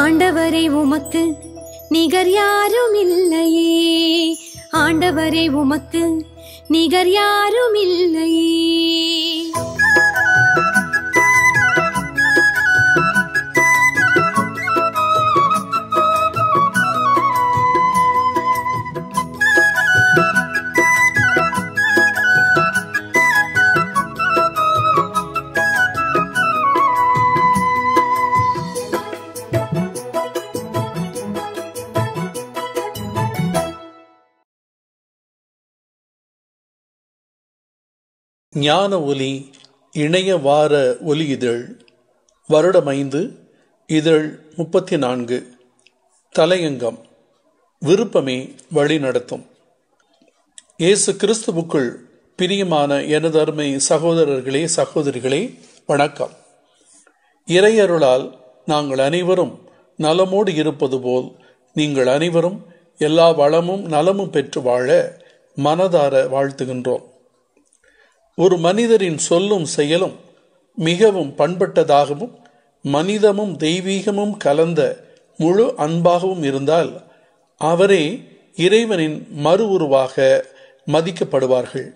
ஆண்டவரே உமக்கு நிகர் யாரும் இல்லையே ஆண்டவரே உமக்கு நிகர் யாரும் இல்லையே ஞான ஒலி இணைய வார ஒலி இதழ் வருடம் ஐந்து இதழ் முப்பத்தி நான்கு தலையங்கம் விருப்பமே வழி நடத்தும் இயேசு கிறிஸ்துவுக்குள் பிரியமான எனது அருமை சகோதரர்களே சகோதரிகளே வணக்கம் இறையருளால் நாங்கள் அனைவரும் நலமோடு இருப்பது போல் நீங்கள் அனைவரும் எல்லா வளமும் நலமும் பெற்று வாழ மனதார வாழ்த்துகின்றோம் ஒரு மனிதரின் சொல்லும் செயலும் மிகவும் பண்பட்டதாகவும் மனிதமும் தெய்வீகமும் கலந்த முழு அன்பாகவும் இருந்தால் அவரே இறைவனின் மறு உருவாக மதிக்கப்படுவார்கள்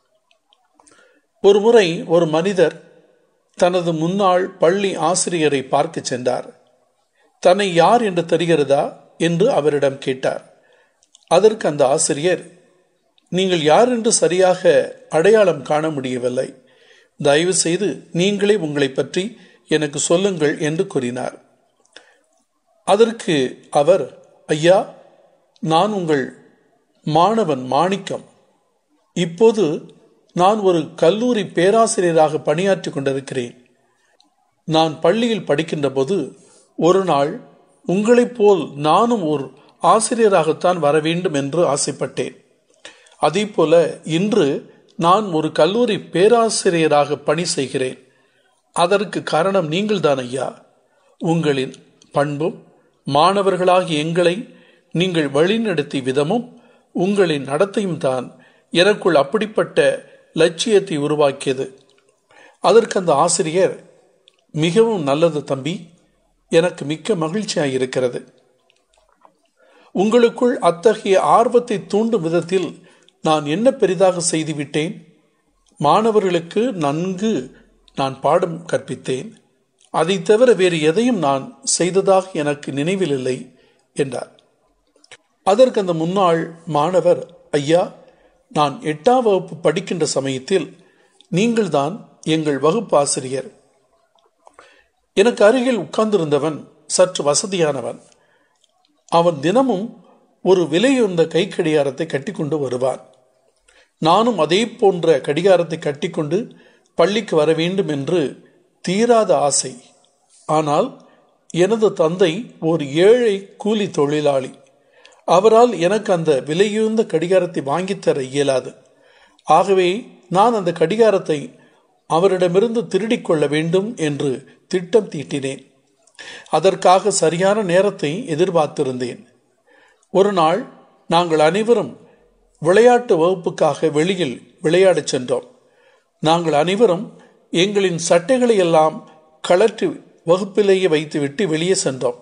ஒரு முறை ஒரு மனிதர் தனது முன்னாள் பள்ளி ஆசிரியரை பார்க்க சென்றார் தன்னை யார் என்று தெரிகிறதா என்று அவரிடம் கேட்டார் அதற்கு அந்த ஆசிரியர் நீங்கள் யார் என்று சரியாக அடையாளம் காண முடியவில்லை தயவு செய்து நீங்களே உங்களை பற்றி எனக்கு சொல்லுங்கள் என்று கூறினார் அதற்கு அவர் ஐயா நான் உங்கள் மாணவன் மாணிக்கம் இப்போது நான் ஒரு கல்லூரி பேராசிரியராக பணியாற்றிக் கொண்டிருக்கிறேன் நான் பள்ளியில் படிக்கின்ற போது ஒரு நாள் உங்களைப் போல் நானும் ஒரு ஆசிரியராகத்தான் வர வேண்டும் என்று ஆசைப்பட்டேன் அதே போல இன்று நான் ஒரு கல்லூரி பேராசிரியராக பணி செய்கிறேன் அதற்கு காரணம் நீங்கள்தான் ஐயா உங்களின் பண்பும் மாணவர்களாகிய எங்களை நீங்கள் வழிநடத்திய விதமும் உங்களின் நடத்தையும் தான் எனக்குள் அப்படிப்பட்ட லட்சியத்தை உருவாக்கியது அதற்கு அந்த ஆசிரியர் மிகவும் நல்லது தம்பி எனக்கு மிக்க மகிழ்ச்சியாக இருக்கிறது உங்களுக்குள் அத்தகைய ஆர்வத்தை தூண்டும் விதத்தில் நான் என்ன பெரிதாக செய்துவிட்டேன் மாணவர்களுக்கு நன்கு நான் பாடம் கற்பித்தேன் அதை தவிர வேறு எதையும் நான் செய்ததாக எனக்கு நினைவில் இல்லை என்றார் அதற்கு அந்த முன்னாள் மாணவர் ஐயா நான் எட்டாம் வகுப்பு படிக்கின்ற சமயத்தில் நீங்கள்தான் எங்கள் வகுப்பு ஆசிரியர் எனக்கு அருகில் உட்கார்ந்திருந்தவன் சற்று வசதியானவன் அவன் தினமும் ஒரு விலையுந்த கை கடிகாரத்தை கட்டிக்கொண்டு வருவான் நானும் அதே போன்ற கடிகாரத்தை கட்டிக்கொண்டு பள்ளிக்கு வர வேண்டும் என்று தீராத ஆசை ஆனால் எனது தந்தை ஒரு ஏழை கூலி தொழிலாளி அவரால் எனக்கு அந்த விலையுந்த கடிகாரத்தை வாங்கித்தர இயலாது ஆகவே நான் அந்த கடிகாரத்தை அவரிடமிருந்து திருடிக் கொள்ள வேண்டும் என்று திட்டம் தீட்டினேன் அதற்காக சரியான நேரத்தை எதிர்பார்த்திருந்தேன் ஒரு நாள் நாங்கள் அனைவரும் விளையாட்டு வகுப்புக்காக வெளியில் விளையாடச் சென்றோம் நாங்கள் அனைவரும் எங்களின் சட்டைகளை எல்லாம் கழற்றி வகுப்பிலேயே வைத்துவிட்டு வெளியே சென்றோம்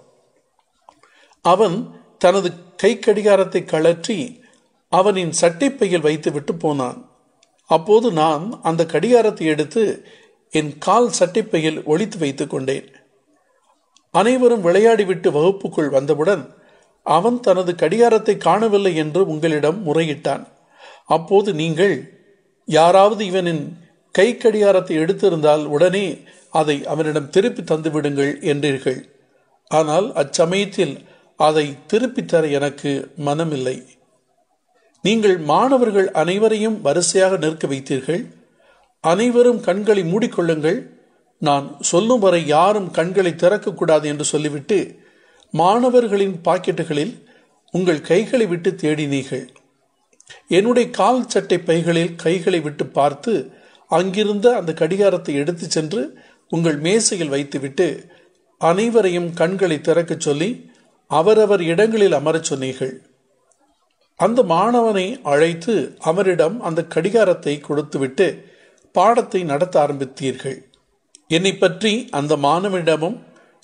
அவன் தனது கை கடிகாரத்தை கழற்றி அவனின் சட்டைப்பையில் வைத்துவிட்டு போனான் அப்போது நான் அந்த கடிகாரத்தை எடுத்து என் கால் சட்டைப்பையில் ஒழித்து வைத்துக் கொண்டேன் அனைவரும் விளையாடிவிட்டு வகுப்புக்குள் வந்தவுடன் அவன் தனது கடிகாரத்தை காணவில்லை என்று உங்களிடம் முறையிட்டான் அப்போது நீங்கள் யாராவது இவனின் கை கடிகாரத்தை எடுத்திருந்தால் உடனே அதை அவனிடம் திருப்பி தந்து விடுங்கள் என்றீர்கள் ஆனால் அச்சமயத்தில் அதை திருப்பி தர எனக்கு மனமில்லை நீங்கள் மாணவர்கள் அனைவரையும் வரிசையாக நிற்க வைத்தீர்கள் அனைவரும் கண்களை மூடிக்கொள்ளுங்கள் நான் சொல்லும் வரை யாரும் கண்களை திறக்கக்கூடாது என்று சொல்லிவிட்டு மாணவர்களின் பாக்கெட்டுகளில் உங்கள் கைகளை விட்டு தேடினீர்கள் என்னுடைய கால் சட்டை பைகளில் கைகளை விட்டு பார்த்து அங்கிருந்த அந்த கடிகாரத்தை எடுத்து சென்று உங்கள் மேசையில் வைத்துவிட்டு அனைவரையும் கண்களை திறக்கச் சொல்லி அவரவர் இடங்களில் அமரச் சொன்னீர்கள் அந்த மாணவனை அழைத்து அவரிடம் அந்த கடிகாரத்தை கொடுத்துவிட்டு பாடத்தை நடத்த ஆரம்பித்தீர்கள் என்னை பற்றி அந்த மாணவனிடமும்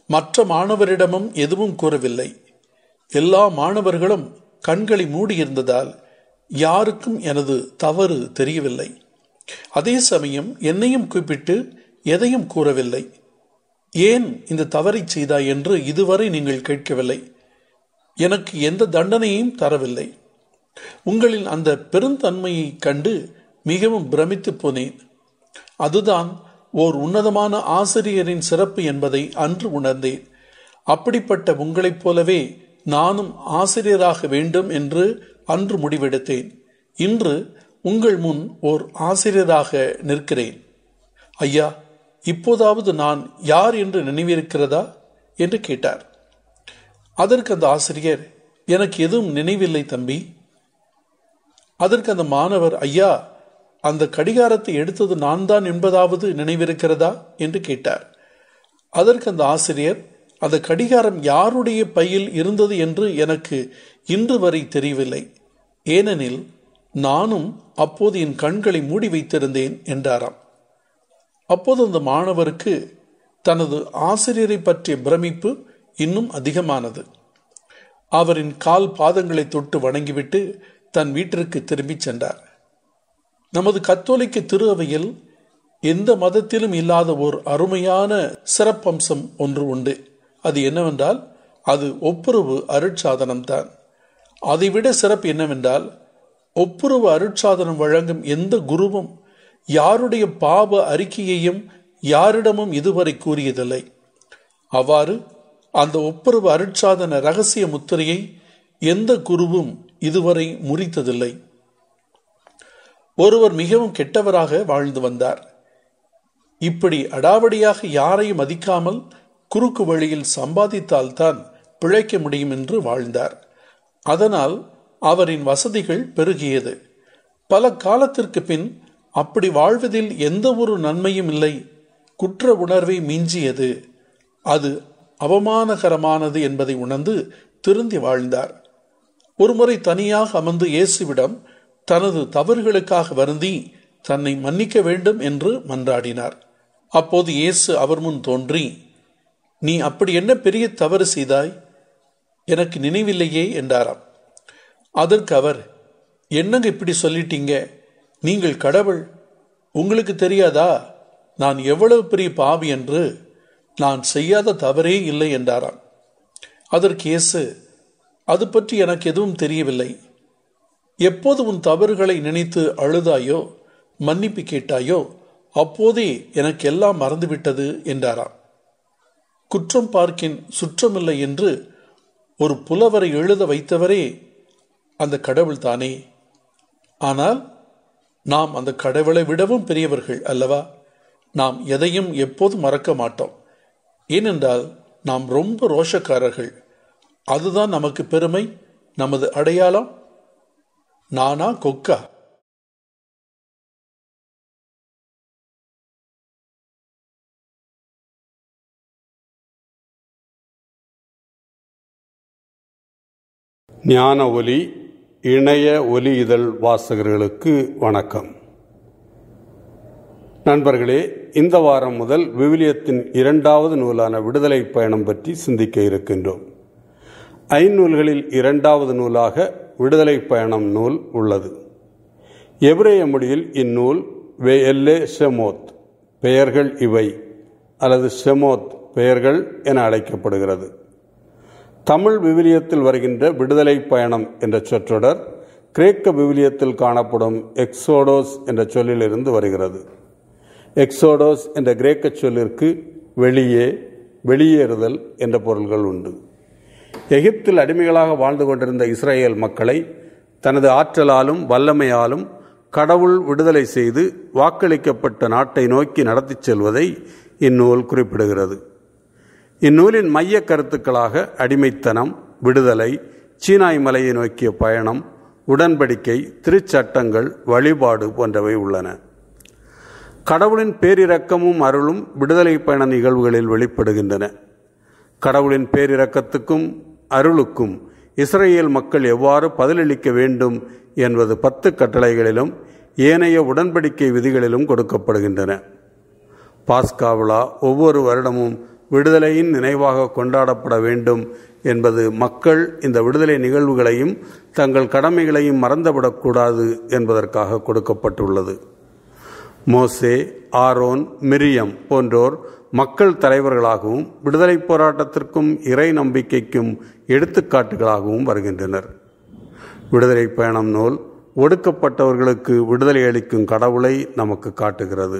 மற்ற மாணவரிடமும் எதுவும் கூறவில்லை எல்லா மாணவர்களும் கண்களை மூடியிருந்ததால் யாருக்கும் எனது தவறு தெரியவில்லை அதே சமயம் என்னையும் கூப்பிட்டு எதையும் கூறவில்லை ஏன் இந்த தவறை செய்தாய் என்று இதுவரை நீங்கள் கேட்கவில்லை எனக்கு எந்த தண்டனையும் தரவில்லை உங்களின் அந்த பெருந்தன்மையை கண்டு மிகவும் பிரமித்து போனேன் அதுதான் ஓர் உன்னதமான ஆசிரியரின் சிறப்பு என்பதை அன்று உணர்ந்தேன் அப்படிப்பட்ட உங்களைப் போலவே நானும் ஆசிரியராக வேண்டும் என்று அன்று முடிவெடுத்தேன் இன்று உங்கள் முன் ஓர் ஆசிரியராக நிற்கிறேன் ஐயா இப்போதாவது நான் யார் என்று நினைவிருக்கிறதா என்று கேட்டார் அதற்கு அந்த ஆசிரியர் எனக்கு எதுவும் நினைவில்லை தம்பி அதற்கு அந்த மாணவர் ஐயா அந்த கடிகாரத்தை எடுத்தது நான் தான் என்பதாவது நினைவிருக்கிறதா என்று கேட்டார் அதற்கு அந்த ஆசிரியர் அந்த கடிகாரம் யாருடைய பையில் இருந்தது என்று எனக்கு இன்று வரை தெரியவில்லை ஏனெனில் நானும் அப்போது என் கண்களை மூடி வைத்திருந்தேன் என்றாராம் அப்போது அந்த மாணவருக்கு தனது ஆசிரியரை பற்றிய பிரமிப்பு இன்னும் அதிகமானது அவரின் கால் பாதங்களை தொட்டு வணங்கிவிட்டு தன் வீட்டிற்கு திரும்பிச் சென்றார் நமது கத்தோலிக்க திரு அவையில் எந்த மதத்திலும் இல்லாத ஓர் அருமையான சிறப்பம்சம் ஒன்று உண்டு அது என்னவென்றால் அது ஒப்புரவு அருட்சாதனம் தான் அதைவிட சிறப்பு என்னவென்றால் ஒப்புரவு அருட்சாதனம் வழங்கும் எந்த குருவும் யாருடைய பாவ அறிக்கையையும் யாரிடமும் இதுவரை கூறியதில்லை அவ்வாறு அந்த ஒப்புரவு அருட்சாதன ரகசிய முத்திரையை எந்த குருவும் இதுவரை முறித்ததில்லை ஒருவர் மிகவும் கெட்டவராக வாழ்ந்து வந்தார் இப்படி அடாவடியாக யாரையும் மதிக்காமல் குறுக்கு வழியில் சம்பாதித்தால்தான் பிழைக்க முடியும் என்று வாழ்ந்தார் அதனால் அவரின் வசதிகள் பெருகியது பல காலத்திற்கு பின் அப்படி வாழ்வதில் எந்த ஒரு நன்மையும் இல்லை குற்ற உணர்வை மிஞ்சியது அது அவமானகரமானது என்பதை உணர்ந்து திருந்தி வாழ்ந்தார் ஒருமுறை தனியாக அமர்ந்து இயேசுவிடம் தனது தவறுகளுக்காக வருந்தி தன்னை மன்னிக்க வேண்டும் என்று மன்றாடினார் அப்போது இயேசு அவர் முன் தோன்றி நீ அப்படி என்ன பெரிய தவறு செய்தாய் எனக்கு நினைவில்லையே என்றாராம் அதற்கு அவர் என்னங்க இப்படி சொல்லிட்டீங்க நீங்கள் கடவுள் உங்களுக்கு தெரியாதா நான் எவ்வளவு பெரிய பாவி என்று நான் செய்யாத தவறே இல்லை என்றாராம் அதற்கு இயேசு அது பற்றி எனக்கு எதுவும் தெரியவில்லை எப்போது உன் தவறுகளை நினைத்து அழுதாயோ மன்னிப்பு கேட்டாயோ அப்போதே எனக்கு எல்லாம் மறந்துவிட்டது என்றாராம் குற்றம் பார்க்கின் சுற்றமில்லை என்று ஒரு புலவரை எழுத வைத்தவரே அந்த கடவுள் தானே ஆனால் நாம் அந்த கடவுளை விடவும் பெரியவர்கள் அல்லவா நாம் எதையும் எப்போதும் மறக்க மாட்டோம் ஏனென்றால் நாம் ரொம்ப ரோஷக்காரர்கள் அதுதான் நமக்கு பெருமை நமது அடையாளம் நானா கொக்கா ஞான ஒலி இணைய ஒலி இதழ் வாசகர்களுக்கு வணக்கம் நண்பர்களே இந்த வாரம் முதல் விவிலியத்தின் இரண்டாவது நூலான விடுதலை பயணம் பற்றி சிந்திக்க இருக்கின்றோம் ஐநூல்களில் இரண்டாவது நூலாக விடுதலை பயணம் நூல் உள்ளது எபிரேய மொழியில் இந்நூல் வே எல்லே ஷெமோத் பெயர்கள் இவை அல்லது ஷெமோத் பெயர்கள் என அழைக்கப்படுகிறது தமிழ் விவிலியத்தில் வருகின்ற விடுதலை பயணம் என்ற சொற்றொடர் கிரேக்க விவிலியத்தில் காணப்படும் எக்ஸோடோஸ் என்ற சொல்லிலிருந்து வருகிறது எக்ஸோடோஸ் என்ற கிரேக்க சொல்லிற்கு வெளியே வெளியேறுதல் என்ற பொருள்கள் உண்டு எகிப்தில் அடிமைகளாக வாழ்ந்து கொண்டிருந்த இஸ்ரேல் மக்களை தனது ஆற்றலாலும் வல்லமையாலும் கடவுள் விடுதலை செய்து வாக்களிக்கப்பட்ட நாட்டை நோக்கி நடத்திச் செல்வதை இந்நூல் குறிப்பிடுகிறது இந்நூலின் மைய கருத்துக்களாக அடிமைத்தனம் விடுதலை சீனாய் மலையை நோக்கிய பயணம் உடன்படிக்கை திருச்சட்டங்கள் வழிபாடு போன்றவை உள்ளன கடவுளின் பேரிரக்கமும் அருளும் விடுதலை பயண நிகழ்வுகளில் வெளிப்படுகின்றன கடவுளின் பேரிரக்கத்துக்கும் அருளுக்கும் இஸ்ரேல் மக்கள் எவ்வாறு பதிலளிக்க வேண்டும் என்பது பத்து கட்டளைகளிலும் ஏனைய உடன்படிக்கை விதிகளிலும் கொடுக்கப்படுகின்றன பாஸ்கா விழா ஒவ்வொரு வருடமும் விடுதலையின் நினைவாக கொண்டாடப்பட வேண்டும் என்பது மக்கள் இந்த விடுதலை நிகழ்வுகளையும் தங்கள் கடமைகளையும் மறந்துவிடக்கூடாது என்பதற்காக கொடுக்கப்பட்டுள்ளது மோசே ஆரோன் மிரியம் போன்றோர் மக்கள் தலைவர்களாகவும் விடுதலை போராட்டத்திற்கும் இறை நம்பிக்கைக்கும் எடுத்துக்காட்டுகளாகவும் வருகின்றனர் விடுதலை பயணம் நூல் ஒடுக்கப்பட்டவர்களுக்கு விடுதலை அளிக்கும் கடவுளை நமக்கு காட்டுகிறது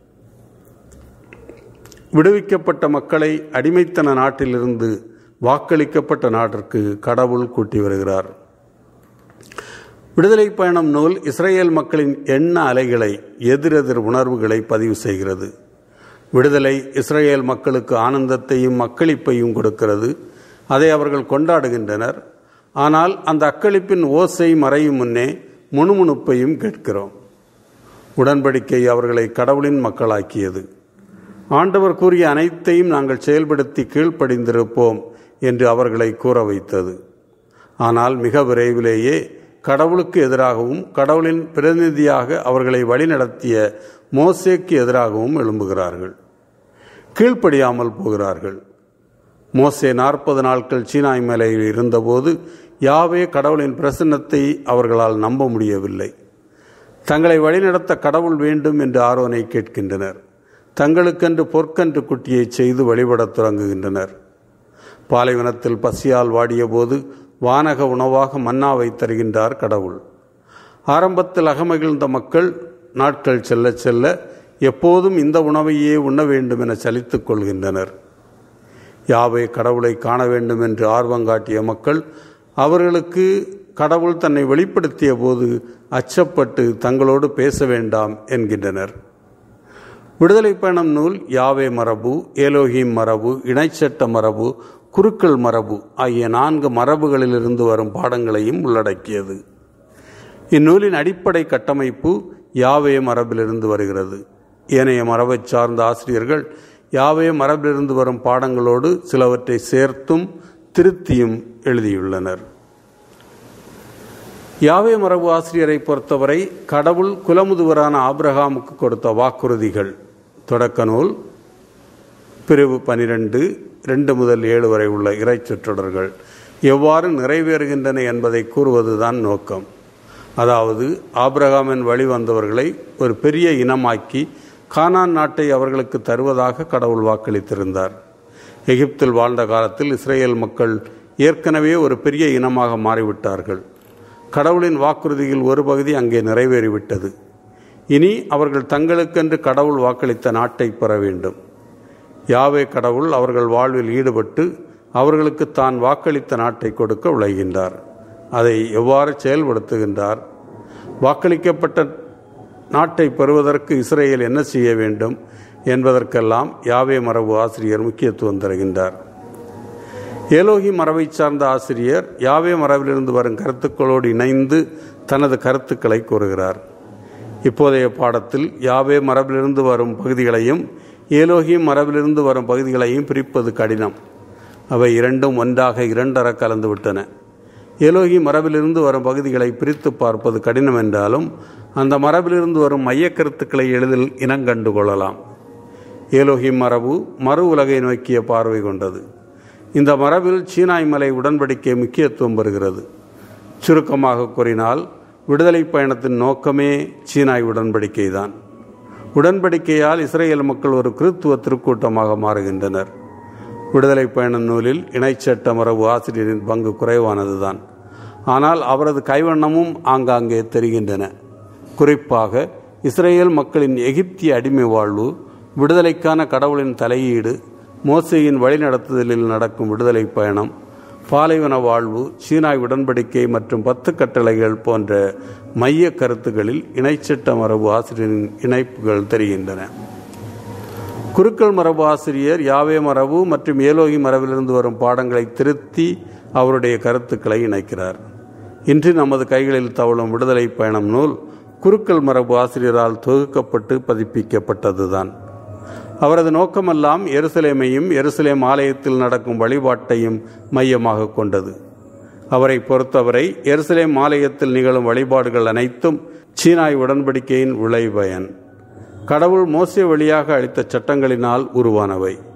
விடுவிக்கப்பட்ட மக்களை அடிமைத்தன நாட்டிலிருந்து வாக்களிக்கப்பட்ட நாட்டிற்கு கடவுள் கூட்டி வருகிறார் விடுதலை பயணம் நூல் இஸ்ரேல் மக்களின் எண்ண அலைகளை எதிரெதிர் உணர்வுகளை பதிவு செய்கிறது விடுதலை இஸ்ரேல் மக்களுக்கு ஆனந்தத்தையும் அக்களிப்பையும் கொடுக்கிறது அதை அவர்கள் கொண்டாடுகின்றனர் ஆனால் அந்த அக்களிப்பின் ஓசை மறையும் முன்னே முணுமுணுப்பையும் கேட்கிறோம் உடன்படிக்கை அவர்களை கடவுளின் மக்களாக்கியது ஆண்டவர் கூறிய அனைத்தையும் நாங்கள் செயல்படுத்தி கீழ்ப்படிந்திருப்போம் என்று அவர்களை கூற வைத்தது ஆனால் மிக விரைவிலேயே கடவுளுக்கு எதிராகவும் கடவுளின் பிரதிநிதியாக அவர்களை வழிநடத்திய மோசேக்கு எதிராகவும் எழும்புகிறார்கள் கீழ்ப்படியாமல் போகிறார்கள் மோசே நாற்பது நாட்கள் சீனாய் மலையில் இருந்தபோது யாவே கடவுளின் பிரசன்னத்தை அவர்களால் நம்ப முடியவில்லை தங்களை வழிநடத்த கடவுள் வேண்டும் என்று ஆரோனை கேட்கின்றனர் தங்களுக்கென்று பொற்கன்று குட்டியை செய்து வழிபடத் தொடங்குகின்றனர் பாலைவனத்தில் பசியால் வாடியபோது வானக உணவாக மன்னாவை தருகின்றார் கடவுள் ஆரம்பத்தில் அகமகிழ்ந்த மக்கள் நாட்கள் செல்ல செல்ல எப்போதும் இந்த உணவையே உண்ண வேண்டும் என சலித்துக் கொள்கின்றனர் யாவை கடவுளை காண வேண்டும் என்று ஆர்வம் காட்டிய மக்கள் அவர்களுக்கு கடவுள் தன்னை வெளிப்படுத்திய போது அச்சப்பட்டு தங்களோடு பேச வேண்டாம் என்கின்றனர் விடுதலை பயணம் நூல் யாவே மரபு ஏலோஹீம் மரபு இணைச்சட்ட மரபு குருக்கள் மரபு ஆகிய நான்கு மரபுகளிலிருந்து வரும் பாடங்களையும் உள்ளடக்கியது இந்நூலின் அடிப்படை கட்டமைப்பு யாவே மரபிலிருந்து வருகிறது ஏனைய மரபைச் சார்ந்த ஆசிரியர்கள் யாவே மரபிலிருந்து வரும் பாடங்களோடு சிலவற்றை சேர்த்தும் திருத்தியும் எழுதியுள்ளனர் யாவே மரபு ஆசிரியரை பொறுத்தவரை கடவுள் குலமுதுவரான ஆபிரகாமுக்கு கொடுத்த வாக்குறுதிகள் தொடக்க நூல் பிரிவு பனிரெண்டு ரெண்டு முதல் ஏழு வரை உள்ள இறைச்சொற்றொடர்கள் எவ்வாறு நிறைவேறுகின்றன என்பதை கூறுவதுதான் நோக்கம் அதாவது ஆபிரகாமின் வழி வந்தவர்களை ஒரு பெரிய இனமாக்கி கானான் நாட்டை அவர்களுக்கு தருவதாக கடவுள் வாக்களித்திருந்தார் எகிப்தில் வாழ்ந்த காலத்தில் இஸ்ரேல் மக்கள் ஏற்கனவே ஒரு பெரிய இனமாக மாறிவிட்டார்கள் கடவுளின் வாக்குறுதியில் ஒரு பகுதி அங்கே நிறைவேறிவிட்டது இனி அவர்கள் தங்களுக்கென்று கடவுள் வாக்களித்த நாட்டை பெற வேண்டும் யாவே கடவுள் அவர்கள் வாழ்வில் ஈடுபட்டு அவர்களுக்கு தான் வாக்களித்த நாட்டை கொடுக்க விளைகின்றார் அதை எவ்வாறு செயல்படுத்துகின்றார் வாக்களிக்கப்பட்ட நாட்டை பெறுவதற்கு இஸ்ரேல் என்ன செய்ய வேண்டும் என்பதற்கெல்லாம் யாவே மரபு ஆசிரியர் முக்கியத்துவம் தருகின்றார் ஏலோகி மரபை சார்ந்த ஆசிரியர் யாவே மரபிலிருந்து வரும் கருத்துக்களோடு இணைந்து தனது கருத்துக்களை கூறுகிறார் இப்போதைய பாடத்தில் யாவே மரபிலிருந்து வரும் பகுதிகளையும் ஏலோகி மரபிலிருந்து வரும் பகுதிகளையும் பிரிப்பது கடினம் அவை இரண்டும் ஒன்றாக இரண்டர கலந்து விட்டன ஏலோகி மரபிலிருந்து வரும் பகுதிகளை பிரித்து பார்ப்பது கடினம் என்றாலும் அந்த மரபிலிருந்து வரும் மையக் கருத்துக்களை எளிதில் இனங்கண்டு கொள்ளலாம் ஏலோகி மரபு மறு உலகை நோக்கிய பார்வை கொண்டது இந்த மரபில் சீனாய் மலை உடன்படிக்கை முக்கியத்துவம் பெறுகிறது சுருக்கமாக கூறினால் விடுதலை பயணத்தின் நோக்கமே சீனாய் உடன்படிக்கை தான் உடன்படிக்கையால் இஸ்ரேல் மக்கள் ஒரு கிறித்துவ திருக்கூட்டமாக மாறுகின்றனர் விடுதலை பயண நூலில் இணைச்சட்ட மரபு ஆசிரியரின் பங்கு குறைவானதுதான் ஆனால் அவரது கைவண்ணமும் ஆங்காங்கே தெரிகின்றன குறிப்பாக இஸ்ரேல் மக்களின் எகிப்திய அடிமை வாழ்வு விடுதலைக்கான கடவுளின் தலையீடு மோசையின் வழிநடத்துதலில் நடக்கும் விடுதலை பயணம் பாலைவன வாழ்வு சீனாய் உடன்படிக்கை மற்றும் பத்து கட்டளைகள் போன்ற மைய கருத்துகளில் இணைச்சட்ட மரபு ஆசிரியரின் இணைப்புகள் தெரிகின்றன குருக்கள் மரபு ஆசிரியர் யாவே மரபு மற்றும் ஏலோகி மரபிலிருந்து வரும் பாடங்களை திருத்தி அவருடைய கருத்துக்களை இணைக்கிறார் இன்று நமது கைகளில் தவழும் விடுதலை பயணம் நூல் குருக்கள் மரபு ஆசிரியரால் தொகுக்கப்பட்டு பதிப்பிக்கப்பட்டதுதான் அவரது நோக்கமெல்லாம் எருசலேமையும் எருசலேம் ஆலயத்தில் நடக்கும் வழிபாட்டையும் மையமாக கொண்டது அவரை பொறுத்தவரை எருசலேம் ஆலயத்தில் நிகழும் வழிபாடுகள் அனைத்தும் சீனாய் உடன்படிக்கையின் விளைபயன் கடவுள் மோசே வழியாக அளித்த சட்டங்களினால் உருவானவை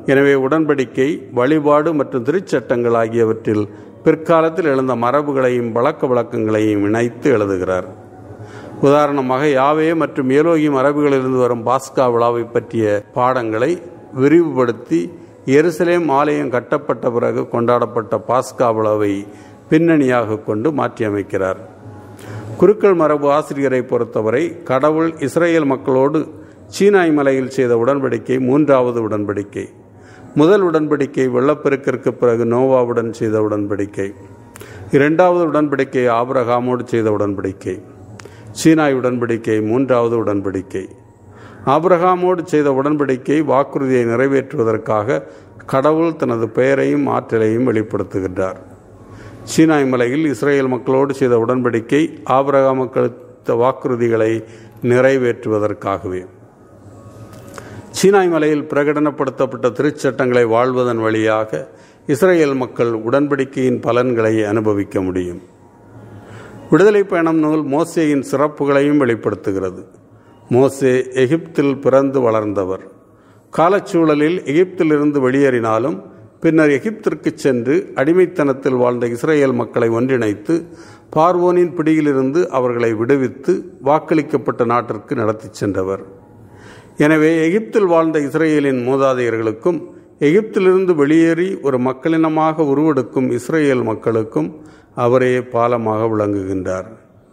எனவே உடன்படிக்கை வழிபாடு மற்றும் திருச்சட்டங்கள் ஆகியவற்றில் பிற்காலத்தில் எழுந்த மரபுகளையும் பழக்க வழக்கங்களையும் இணைத்து எழுதுகிறார் உதாரணமாக யாவே மற்றும் ஏலோகி மரபுகளிலிருந்து வரும் பாஸ்கா விழாவை பற்றிய பாடங்களை விரிவுபடுத்தி எருசலேம் ஆலயம் கட்டப்பட்ட பிறகு கொண்டாடப்பட்ட பாஸ்கா விழாவை பின்னணியாக கொண்டு மாற்றியமைக்கிறார் குருக்கள் மரபு ஆசிரியரை பொறுத்தவரை கடவுள் இஸ்ரேல் மக்களோடு சீனாய் மலையில் செய்த உடன்படிக்கை மூன்றாவது உடன்படிக்கை முதல் உடன்படிக்கை வெள்ளப்பெருக்கிற்கு பிறகு நோவாவுடன் செய்த உடன்படிக்கை இரண்டாவது உடன்படிக்கை ஆபிரகாமோடு செய்த உடன்படிக்கை சீனாய் உடன்படிக்கை மூன்றாவது உடன்படிக்கை ஆபிரகாமோடு செய்த உடன்படிக்கை வாக்குறுதியை நிறைவேற்றுவதற்காக கடவுள் தனது பெயரையும் ஆற்றலையும் வெளிப்படுத்துகின்றார் சீனாய் மலையில் இஸ்ரேல் மக்களோடு செய்த உடன்படிக்கை ஆபிரகாம் மக்களுக்கு வாக்குறுதிகளை நிறைவேற்றுவதற்காகவே சீனாய் மலையில் பிரகடனப்படுத்தப்பட்ட திருச்சட்டங்களை வாழ்வதன் வழியாக இஸ்ரேல் மக்கள் உடன்படிக்கையின் பலன்களை அனுபவிக்க முடியும் விடுதலை பயணம் நூல் மோசேயின் சிறப்புகளையும் வெளிப்படுத்துகிறது மோசே எகிப்தில் பிறந்து வளர்ந்தவர் காலச்சூழலில் எகிப்திலிருந்து வெளியேறினாலும் பின்னர் எகிப்திற்கு சென்று அடிமைத்தனத்தில் வாழ்ந்த இஸ்ரேல் மக்களை ஒன்றிணைத்து பார்வோனின் பிடியிலிருந்து அவர்களை விடுவித்து வாக்களிக்கப்பட்ட நாட்டிற்கு நடத்திச் சென்றவர் எனவே எகிப்தில் வாழ்ந்த இஸ்ரேலின் மூதாதையர்களுக்கும் எகிப்திலிருந்து வெளியேறி ஒரு மக்களினமாக உருவெடுக்கும் இஸ்ரேல் மக்களுக்கும் அவரே பாலமாக விளங்குகின்றார்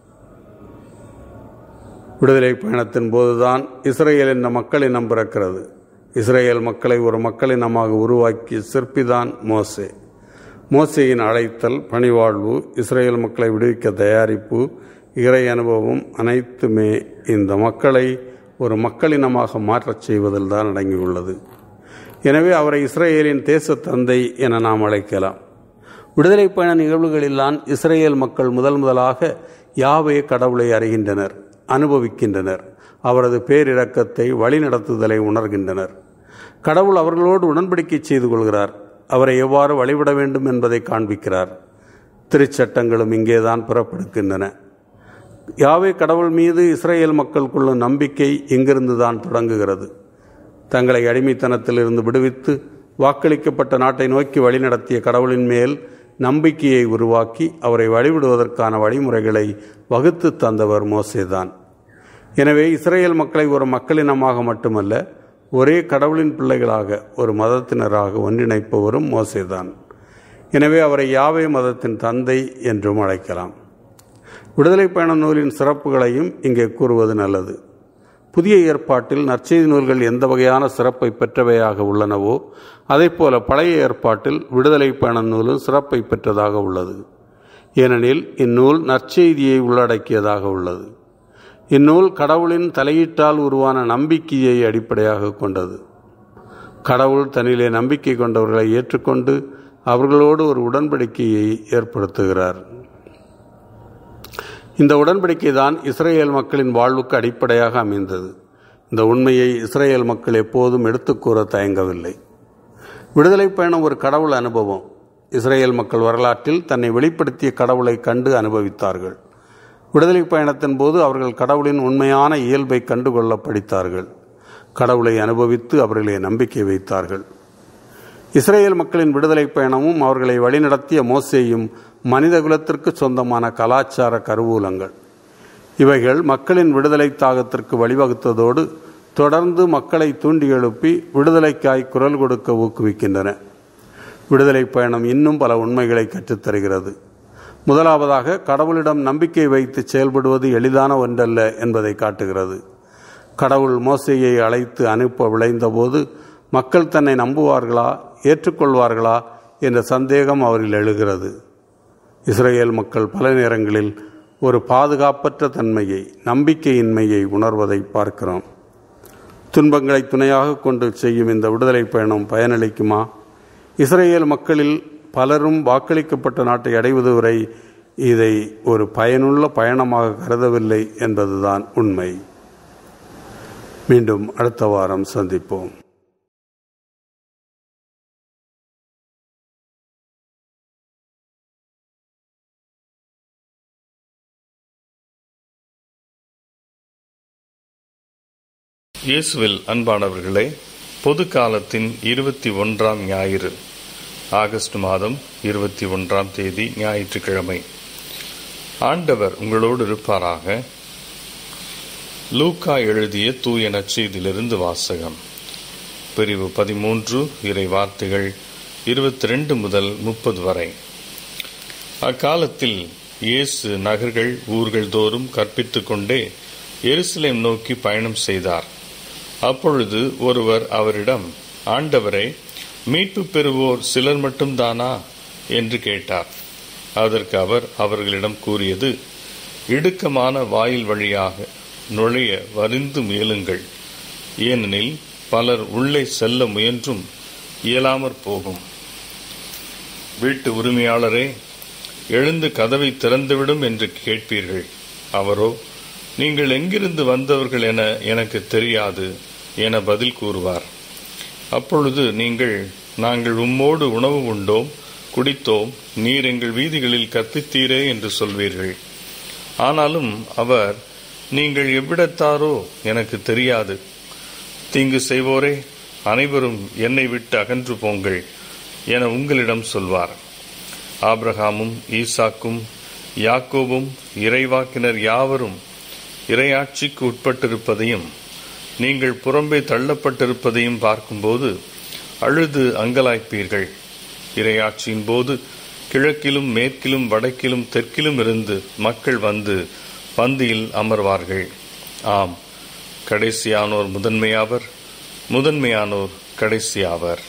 விடுதலை பயணத்தின் போதுதான் இஸ்ரேல் என்ற மக்களினம் பிறக்கிறது இஸ்ரேல் மக்களை ஒரு மக்களினமாக உருவாக்கிய சிற்பிதான் மோசே மோசேயின் அழைத்தல் பணிவாழ்வு இஸ்ரேல் மக்களை விடுவிக்க தயாரிப்பு இறை அனுபவம் அனைத்துமே இந்த மக்களை ஒரு மக்களினமாக மாற்றச் செய்வதில் தான் அடங்கியுள்ளது எனவே அவரை இஸ்ரேலின் தேச தந்தை என நாம் அழைக்கலாம் விடுதலை பயண நிகழ்வுகளில்தான் இஸ்ரேல் மக்கள் முதல் முதலாக யாவே கடவுளை அறிகின்றனர் அனுபவிக்கின்றனர் அவரது பேரிரக்கத்தை வழிநடத்துதலை உணர்கின்றனர் கடவுள் அவர்களோடு உடன்படிக்கை செய்து கொள்கிறார் அவரை எவ்வாறு வழிபட வேண்டும் என்பதை காண்பிக்கிறார் திருச்சட்டங்களும் இங்கேதான் புறப்படுகின்றன யாவே கடவுள் மீது இஸ்ரேல் மக்கள் கொள்ளும் நம்பிக்கை இங்கிருந்து தான் தொடங்குகிறது தங்களை அடிமைத்தனத்திலிருந்து விடுவித்து வாக்களிக்கப்பட்ட நாட்டை நோக்கி வழிநடத்திய கடவுளின் மேல் நம்பிக்கையை உருவாக்கி அவரை வழிவிடுவதற்கான வழிமுறைகளை வகுத்து தந்தவர் மோசேதான் எனவே இஸ்ரேல் மக்களை ஒரு மக்களினமாக மட்டுமல்ல ஒரே கடவுளின் பிள்ளைகளாக ஒரு மதத்தினராக ஒன்றிணைப்பவரும் மோசேதான் எனவே அவரை யாவே மதத்தின் தந்தை என்றும் அழைக்கலாம் விடுதலை பயண நூலின் சிறப்புகளையும் இங்கே கூறுவது நல்லது புதிய ஏற்பாட்டில் நற்செய்தி நூல்கள் எந்த வகையான சிறப்பை பெற்றவையாக உள்ளனவோ போல பழைய ஏற்பாட்டில் விடுதலை பயண நூலும் சிறப்பை பெற்றதாக உள்ளது ஏனெனில் இந்நூல் நற்செய்தியை உள்ளடக்கியதாக உள்ளது இந்நூல் கடவுளின் தலையீட்டால் உருவான நம்பிக்கையை அடிப்படையாக கொண்டது கடவுள் தன்னிலே நம்பிக்கை கொண்டவர்களை ஏற்றுக்கொண்டு அவர்களோடு ஒரு உடன்படிக்கையை ஏற்படுத்துகிறார் இந்த உடன்படிக்கை தான் இஸ்ரேல் மக்களின் வாழ்வுக்கு அடிப்படையாக அமைந்தது இந்த உண்மையை இஸ்ரேல் மக்கள் எப்போதும் எடுத்துக்கூற தயங்கவில்லை விடுதலை பயணம் ஒரு கடவுள் அனுபவம் இஸ்ரேல் மக்கள் வரலாற்றில் தன்னை வெளிப்படுத்திய கடவுளை கண்டு அனுபவித்தார்கள் விடுதலை பயணத்தின் போது அவர்கள் கடவுளின் உண்மையான இயல்பை கண்டுகொள்ள படித்தார்கள் கடவுளை அனுபவித்து அவர்களே நம்பிக்கை வைத்தார்கள் இஸ்ரேல் மக்களின் விடுதலை பயணமும் அவர்களை வழிநடத்திய மோசேயும் மனித குலத்திற்கு சொந்தமான கலாச்சார கருவூலங்கள் இவைகள் மக்களின் விடுதலை தாகத்திற்கு வழிவகுத்ததோடு தொடர்ந்து மக்களை தூண்டி எழுப்பி விடுதலைக்காய் குரல் கொடுக்க ஊக்குவிக்கின்றன விடுதலை பயணம் இன்னும் பல உண்மைகளை கற்றுத்தருகிறது முதலாவதாக கடவுளிடம் நம்பிக்கை வைத்து செயல்படுவது எளிதான ஒன்றல்ல என்பதை காட்டுகிறது கடவுள் மோசையை அழைத்து அனுப்ப விளைந்தபோது மக்கள் தன்னை நம்புவார்களா ஏற்றுக்கொள்வார்களா என்ற சந்தேகம் அவரில் எழுகிறது இஸ்ரேல் மக்கள் பல நேரங்களில் ஒரு பாதுகாப்பற்ற தன்மையை நம்பிக்கையின்மையை உணர்வதை பார்க்கிறோம் துன்பங்களை துணையாக கொண்டு செய்யும் இந்த விடுதலை பயணம் பயனளிக்குமா இஸ்ரேல் மக்களில் பலரும் வாக்களிக்கப்பட்ட நாட்டை அடைவது வரை இதை ஒரு பயனுள்ள பயணமாக கருதவில்லை என்பதுதான் உண்மை மீண்டும் அடுத்த வாரம் சந்திப்போம் இயேசுவில் அன்பானவர்களே பொது காலத்தின் இருபத்தி ஒன்றாம் ஞாயிறு ஆகஸ்ட் மாதம் இருபத்தி ஒன்றாம் தேதி ஞாயிற்றுக்கிழமை ஆண்டவர் உங்களோடு இருப்பாராக லூக்கா எழுதிய தூய நற்செய்தியிலிருந்து வாசகம் பிரிவு பதிமூன்று இறை வார்த்தைகள் இருபத்தி ரெண்டு முதல் முப்பது வரை அக்காலத்தில் இயேசு நகர்கள் ஊர்கள் தோறும் கற்பித்துக் கொண்டே எருசலேம் நோக்கி பயணம் செய்தார் அப்பொழுது ஒருவர் அவரிடம் ஆண்டவரை மீட்பு பெறுவோர் சிலர் மட்டும்தானா என்று கேட்டார் அதற்கு அவர் அவர்களிடம் கூறியது இடுக்கமான வாயில் வழியாக நுழைய வரிந்து முயலுங்கள் ஏனெனில் பலர் உள்ளே செல்ல முயன்றும் இயலாமற் போகும் வீட்டு உரிமையாளரே எழுந்து கதவை திறந்துவிடும் என்று கேட்பீர்கள் அவரோ நீங்கள் எங்கிருந்து வந்தவர்கள் என எனக்கு தெரியாது என பதில் கூறுவார் அப்பொழுது நீங்கள் நாங்கள் உம்மோடு உணவு உண்டோம் குடித்தோம் நீர் எங்கள் வீதிகளில் கற்பித்தீரே என்று சொல்வீர்கள் ஆனாலும் அவர் நீங்கள் எவ்விடத்தாரோ எனக்கு தெரியாது தீங்கு செய்வோரே அனைவரும் என்னை விட்டு அகன்று போங்கள் என உங்களிடம் சொல்வார் ஆப்ரஹாமும் ஈசாக்கும் யாக்கோபும் இறைவாக்கினர் யாவரும் இறையாட்சிக்கு உட்பட்டிருப்பதையும் நீங்கள் புறம்பே தள்ளப்பட்டிருப்பதையும் பார்க்கும்போது அழுது அங்கலாய்ப்பீர்கள் இறையாட்சியின் போது கிழக்கிலும் மேற்கிலும் வடக்கிலும் தெற்கிலும் இருந்து மக்கள் வந்து பந்தியில் அமர்வார்கள் ஆம் கடைசியானோர் முதன்மையாவர் முதன்மையானோர் கடைசியாவர்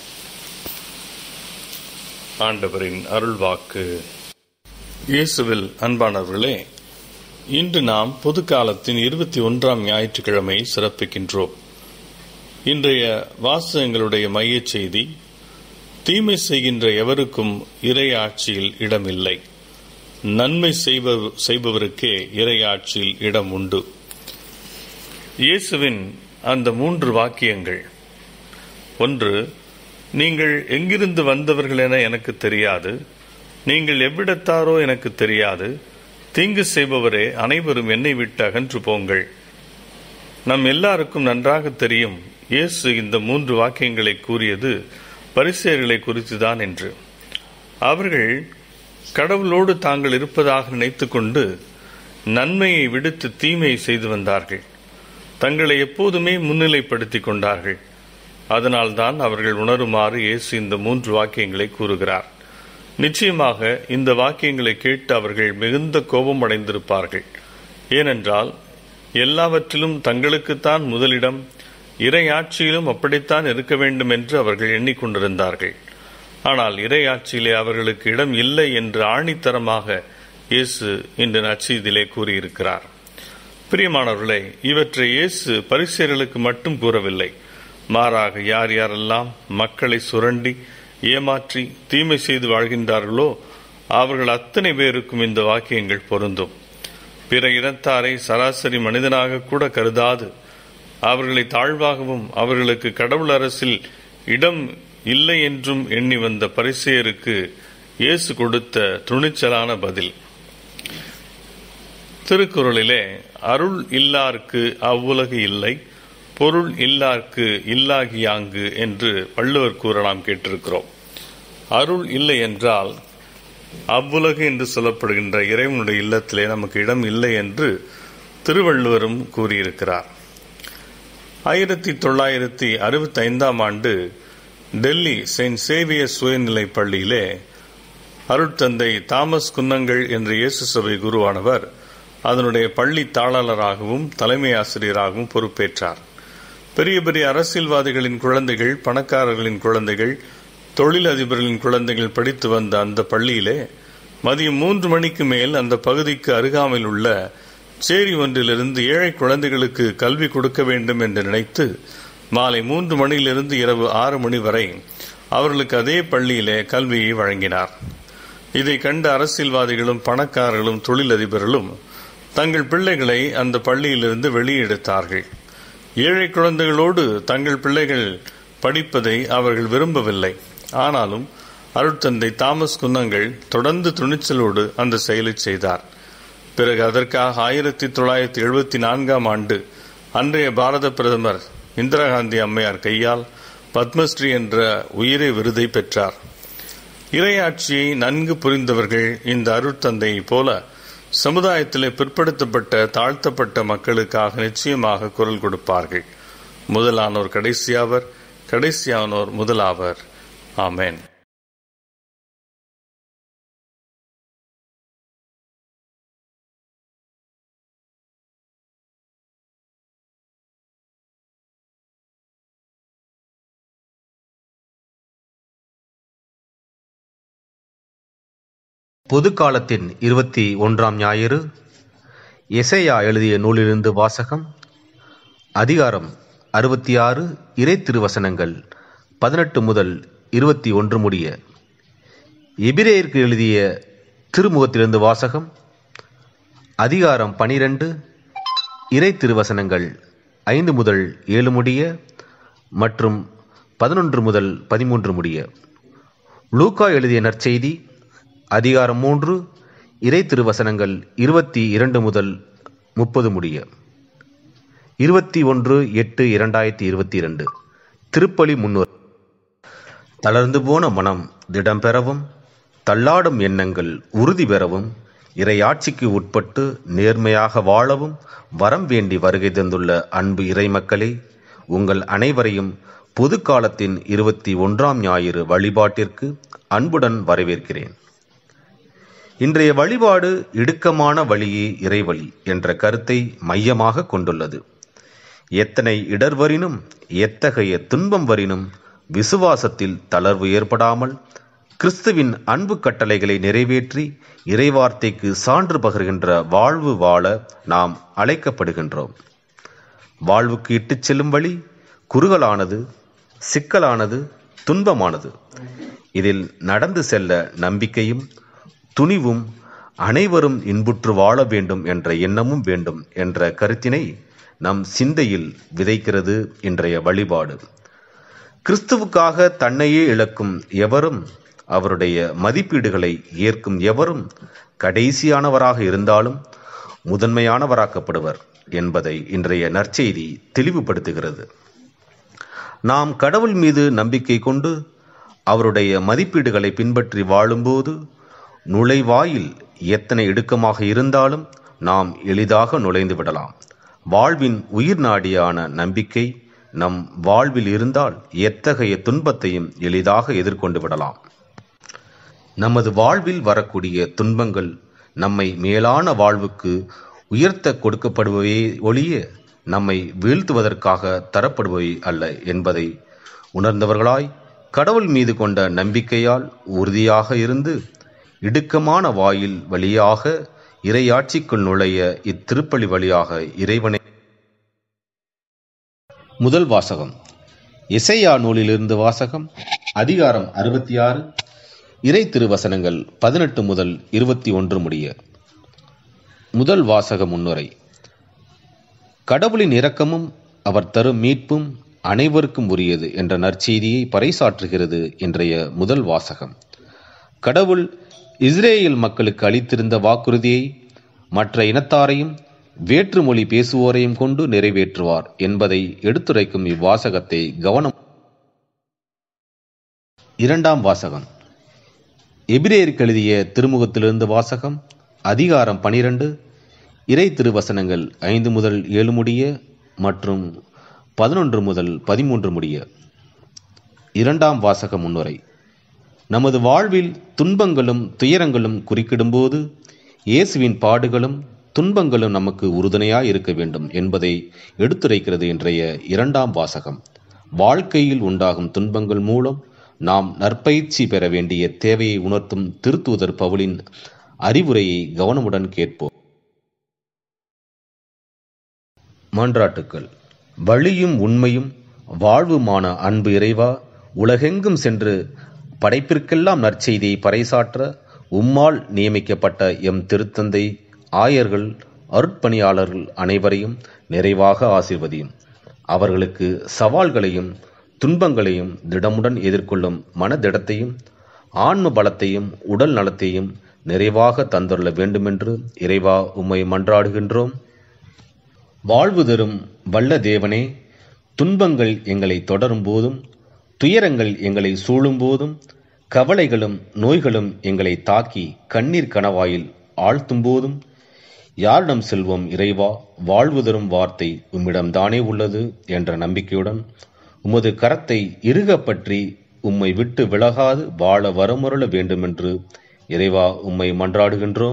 ஆண்டவரின் அருள்வாக்கு இயேசுவில் அன்பானவர்களே இன்று நாம் பொது காலத்தின் இருபத்தி ஒன்றாம் ஞாயிற்றுக்கிழமை சிறப்பிக்கின்றோம் இன்றைய வாசகங்களுடைய மையச் செய்தி தீமை செய்கின்ற எவருக்கும் இறை ஆட்சியில் இடமில்லை நன்மை செய்ப செய்பவருக்கே இறை ஆட்சியில் இடம் உண்டு இயேசுவின் அந்த மூன்று வாக்கியங்கள் ஒன்று நீங்கள் எங்கிருந்து வந்தவர்கள் என எனக்கு தெரியாது நீங்கள் எவ்விடத்தாரோ எனக்கு தெரியாது தீங்கு செய்பவரே அனைவரும் என்னை விட்டு அகன்று போங்கள் நம் எல்லாருக்கும் நன்றாக தெரியும் இயேசு இந்த மூன்று வாக்கியங்களை கூறியது பரிசேர்களை குறித்துதான் என்று அவர்கள் கடவுளோடு தாங்கள் இருப்பதாக நினைத்துக்கொண்டு நன்மையை விடுத்து தீமையை செய்து வந்தார்கள் தங்களை எப்போதுமே முன்னிலைப்படுத்திக் கொண்டார்கள் அதனால்தான் அவர்கள் உணருமாறு இயேசு இந்த மூன்று வாக்கியங்களை கூறுகிறார் நிச்சயமாக இந்த வாக்கியங்களை கேட்டு அவர்கள் மிகுந்த கோபம் அடைந்திருப்பார்கள் ஏனென்றால் எல்லாவற்றிலும் தங்களுக்குத்தான் முதலிடம் இறையாட்சியிலும் அப்படித்தான் இருக்க வேண்டும் என்று அவர்கள் எண்ணிக்கொண்டிருந்தார்கள் ஆனால் இறையாட்சியிலே அவர்களுக்கு இடம் இல்லை என்று ஆணித்தரமாக இயேசு இன்று நச்சீதிலே கூறியிருக்கிறார் பிரியமானவர்களே இவற்றை இயேசு பரிசேர்களுக்கு மட்டும் கூறவில்லை மாறாக யார் யாரெல்லாம் மக்களை சுரண்டி ஏமாற்றி தீமை செய்து வாழ்கின்றார்களோ அவர்கள் அத்தனை பேருக்கும் இந்த வாக்கியங்கள் பொருந்தும் பிற இனத்தாரை சராசரி மனிதனாக கூட கருதாது அவர்களை தாழ்வாகவும் அவர்களுக்கு கடவுள் அரசில் இடம் இல்லை என்றும் எண்ணி வந்த பரிசேருக்கு இயேசு கொடுத்த துணிச்சலான பதில் திருக்குறளிலே அருள் இல்லார்க்கு அவ்வுலகு இல்லை பொருள் இல்லார்க்கு இல்லாகியாங்கு என்று வள்ளுவர் கூற நாம் கேட்டிருக்கிறோம் அருள் இல்லை என்றால் அவ்வுலகு என்று சொல்லப்படுகின்ற இறைவனுடைய இல்லத்திலே நமக்கு இடம் இல்லை என்று திருவள்ளுவரும் கூறியிருக்கிறார் ஆயிரத்தி தொள்ளாயிரத்தி அறுபத்தி ஐந்தாம் ஆண்டு டெல்லி செயின்ட் சேவியர் சுயநிலை பள்ளியிலே அருட்தந்தை தாமஸ் குன்னங்கள் என்ற இயேசு சபை குருவானவர் அதனுடைய பள்ளி தாளாளராகவும் தலைமை ஆசிரியராகவும் பொறுப்பேற்றார் பெரிய பெரிய அரசியல்வாதிகளின் குழந்தைகள் பணக்காரர்களின் குழந்தைகள் தொழிலதிபர்களின் குழந்தைகள் படித்து வந்த அந்த பள்ளியிலே மதியம் மூன்று மணிக்கு மேல் அந்த பகுதிக்கு அருகாமையில் உள்ள சேரி ஒன்றிலிருந்து ஏழை குழந்தைகளுக்கு கல்வி கொடுக்க வேண்டும் என்று நினைத்து மாலை மூன்று மணியிலிருந்து இரவு ஆறு மணி வரை அவர்களுக்கு அதே பள்ளியிலே கல்வியை வழங்கினார் இதை கண்ட அரசியல்வாதிகளும் பணக்காரர்களும் தொழிலதிபர்களும் தங்கள் பிள்ளைகளை அந்த பள்ளியிலிருந்து வெளியெடுத்தார்கள் ஏழை குழந்தைகளோடு தங்கள் பிள்ளைகள் படிப்பதை அவர்கள் விரும்பவில்லை ஆனாலும் அருட்தந்தை தாமஸ் குன்னங்கள் தொடர்ந்து துணிச்சலோடு அந்த செயலை செய்தார் பிறகு அதற்காக ஆயிரத்தி தொள்ளாயிரத்தி எழுபத்தி நான்காம் ஆண்டு அன்றைய பாரத பிரதமர் இந்திரா காந்தி அம்மையார் கையால் பத்மஸ்ரீ என்ற உயிரை விருதை பெற்றார் இறையாட்சியை நன்கு புரிந்தவர்கள் இந்த அருட்தந்தையைப் போல சமுதாயத்திலே பிற்படுத்தப்பட்ட தாழ்த்தப்பட்ட மக்களுக்காக நிச்சயமாக குரல் கொடுப்பார்கள் முதலானோர் கடைசியாவர் கடைசியானோர் முதலாவர் ஆமென் பொது காலத்தின் இருபத்தி ஒன்றாம் ஞாயிறு எசையா எழுதிய நூலிலிருந்து வாசகம் அதிகாரம் அறுபத்தி ஆறு இறை திருவசனங்கள் பதினெட்டு முதல் இருபத்தி ஒன்று முடிய எபிரேயருக்கு எழுதிய திருமுகத்திலிருந்து வாசகம் அதிகாரம் பனிரெண்டு இறை திருவசனங்கள் ஐந்து முதல் ஏழு முடிய மற்றும் பதினொன்று முதல் பதிமூன்று முடிய லூக்கா எழுதிய நற்செய்தி அதிகாரம் மூன்று இறை திருவசனங்கள் இருபத்தி இரண்டு முதல் முப்பது முடிய இருபத்தி ஒன்று எட்டு இரண்டாயிரத்தி இருபத்தி இரண்டு திருப்பலி முன்னுரை தளர்ந்து போன மனம் திடம் பெறவும் தள்ளாடும் எண்ணங்கள் உறுதி பெறவும் இறையாட்சிக்கு உட்பட்டு நேர்மையாக வாழவும் வரம் வேண்டி வருகை தந்துள்ள அன்பு இறைமக்களே உங்கள் அனைவரையும் பொது காலத்தின் இருபத்தி ஒன்றாம் ஞாயிறு வழிபாட்டிற்கு அன்புடன் வரவேற்கிறேன் இன்றைய வழிபாடு இடுக்கமான வழியே இறைவழி என்ற கருத்தை மையமாக கொண்டுள்ளது எத்தனை இடர் வரினும் எத்தகைய துன்பம் வரினும் விசுவாசத்தில் தளர்வு ஏற்படாமல் கிறிஸ்துவின் அன்பு கட்டளைகளை நிறைவேற்றி இறைவார்த்தைக்கு சான்று பகர்கின்ற வாழ்வு வாழ நாம் அழைக்கப்படுகின்றோம் வாழ்வுக்கு இட்டுச் செல்லும் வழி குறுகலானது சிக்கலானது துன்பமானது இதில் நடந்து செல்ல நம்பிக்கையும் துணிவும் அனைவரும் இன்புற்று வாழ வேண்டும் என்ற எண்ணமும் வேண்டும் என்ற கருத்தினை நம் சிந்தையில் விதைக்கிறது இன்றைய வழிபாடு கிறிஸ்துவுக்காக தன்னையே இழக்கும் எவரும் அவருடைய மதிப்பீடுகளை ஏற்கும் எவரும் கடைசியானவராக இருந்தாலும் முதன்மையானவராக்கப்படுவர் என்பதை இன்றைய நற்செய்தி தெளிவுபடுத்துகிறது நாம் கடவுள் மீது நம்பிக்கை கொண்டு அவருடைய மதிப்பீடுகளை பின்பற்றி வாழும்போது நுழைவாயில் எத்தனை இடுக்கமாக இருந்தாலும் நாம் எளிதாக நுழைந்து விடலாம் வாழ்வின் உயிர் நாடியான நம்பிக்கை நம் வாழ்வில் இருந்தால் எத்தகைய துன்பத்தையும் எளிதாக எதிர்கொண்டு விடலாம் நமது வாழ்வில் வரக்கூடிய துன்பங்கள் நம்மை மேலான வாழ்வுக்கு உயர்த்த கொடுக்கப்படுபவையே ஒழிய நம்மை வீழ்த்துவதற்காக தரப்படுபவை அல்ல என்பதை உணர்ந்தவர்களாய் கடவுள் மீது கொண்ட நம்பிக்கையால் உறுதியாக இருந்து இடுக்கமான வாயில் வழியாக இறையாட்சிக்குள் நுழைய இத்திருப்பலி வழியாக இறைவனை முதல் வாசகம் இசையா நூலிலிருந்து வாசகம் அதிகாரம் அறுபத்தி ஆறு இறை திருவசனங்கள் பதினெட்டு முதல் இருபத்தி ஒன்று முடிய முதல் வாசக முன்னுரை கடவுளின் இரக்கமும் அவர் தரும் மீட்பும் அனைவருக்கும் உரியது என்ற நற்செய்தியை பறைசாற்றுகிறது இன்றைய முதல் வாசகம் கடவுள் இஸ்ரேல் மக்களுக்கு அளித்திருந்த வாக்குறுதியை மற்ற இனத்தாரையும் வேற்று மொழி பேசுவோரையும் கொண்டு நிறைவேற்றுவார் என்பதை எடுத்துரைக்கும் இவ்வாசகத்தை கவனம் இரண்டாம் வாசகம் எபிரேயருக்கு எழுதிய திருமுகத்திலிருந்து வாசகம் அதிகாரம் பனிரெண்டு இறை திருவசனங்கள் ஐந்து முதல் ஏழு முடிய மற்றும் பதினொன்று முதல் பதிமூன்று முடிய இரண்டாம் வாசக முன்னுரை நமது வாழ்வில் துன்பங்களும் துயரங்களும் குறுக்கிடும்போது இயேசுவின் பாடுகளும் துன்பங்களும் நமக்கு உறுதுணையாய் இருக்க வேண்டும் என்பதை எடுத்துரைக்கிறது இன்றைய இரண்டாம் வாசகம் வாழ்க்கையில் உண்டாகும் துன்பங்கள் மூலம் நாம் நற்பயிற்சி பெற வேண்டிய தேவையை உணர்த்தும் திருத்தூதர் பவுலின் அறிவுரையை கவனமுடன் கேட்போம் மன்றாட்டுக்கள் வழியும் உண்மையும் வாழ்வுமான அன்பு இறைவா உலகெங்கும் சென்று படைப்பிற்கெல்லாம் நற்செய்தியை பறைசாற்ற உம்மால் நியமிக்கப்பட்ட எம் திருத்தந்தை ஆயர்கள் அருட்பணியாளர்கள் அனைவரையும் நிறைவாக ஆசிர்வதியும் அவர்களுக்கு சவால்களையும் துன்பங்களையும் திடமுடன் எதிர்கொள்ளும் மனதிடத்தையும் ஆன்ம பலத்தையும் உடல் நலத்தையும் நிறைவாக தந்துள்ள வேண்டுமென்று இறைவா உம்மை மன்றாடுகின்றோம் வாழ்வு தரும் வல்ல தேவனே துன்பங்கள் எங்களை தொடரும் போதும் துயரங்கள் எங்களை சூழும்போதும் கவலைகளும் நோய்களும் எங்களை தாக்கி கண்ணீர் கணவாயில் ஆழ்த்தும் போதும் யாரிடம் செல்வோம் இறைவா வாழ்வு தரும் வார்த்தை உம்மிடம்தானே உள்ளது என்ற நம்பிக்கையுடன் உமது கரத்தை இறுக பற்றி உம்மை விட்டு விலகாது வாழ வரமருள வேண்டுமென்று இறைவா உம்மை மன்றாடுகின்றோம்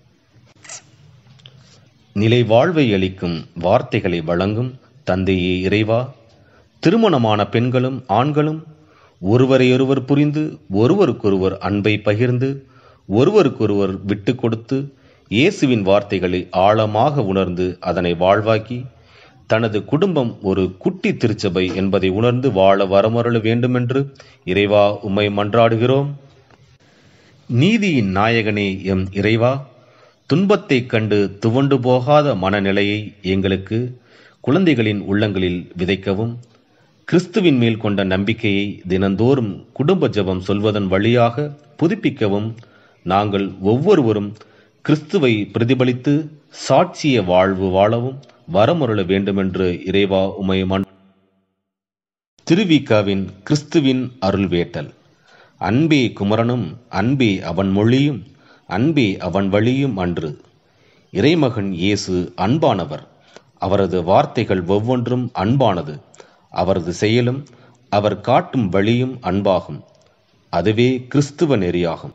நிலை வாழ்வை அளிக்கும் வார்த்தைகளை வழங்கும் தந்தையே இறைவா திருமணமான பெண்களும் ஆண்களும் ஒருவரையொருவர் புரிந்து ஒருவருக்கொருவர் அன்பை பகிர்ந்து ஒருவருக்கொருவர் விட்டு கொடுத்து இயேசுவின் வார்த்தைகளை ஆழமாக உணர்ந்து அதனை வாழ்வாக்கி தனது குடும்பம் ஒரு குட்டி திருச்சபை என்பதை உணர்ந்து வாழ வரமருள வேண்டுமென்று இறைவா உம்மை மன்றாடுகிறோம் நீதியின் நாயகனே எம் இறைவா துன்பத்தைக் கண்டு துவண்டு போகாத மனநிலையை எங்களுக்கு குழந்தைகளின் உள்ளங்களில் விதைக்கவும் கிறிஸ்துவின் மேல் கொண்ட நம்பிக்கையை தினந்தோறும் குடும்ப ஜெபம் சொல்வதன் வழியாக புதுப்பிக்கவும் நாங்கள் ஒவ்வொருவரும் கிறிஸ்துவை பிரதிபலித்து சாட்சிய வாழ்வு வாழவும் வரமருள வேண்டுமென்று இறைவா உமை மன் திருவிகாவின் கிறிஸ்துவின் அருள்வேட்டல் அன்பே குமரனும் அன்பே அவன் மொழியும் அன்பே அவன் வழியும் அன்று இறைமகன் இயேசு அன்பானவர் அவரது வார்த்தைகள் ஒவ்வொன்றும் அன்பானது அவரது செயலும் அவர் காட்டும் வழியும் அன்பாகும் அதுவே கிறிஸ்துவ நெறியாகும்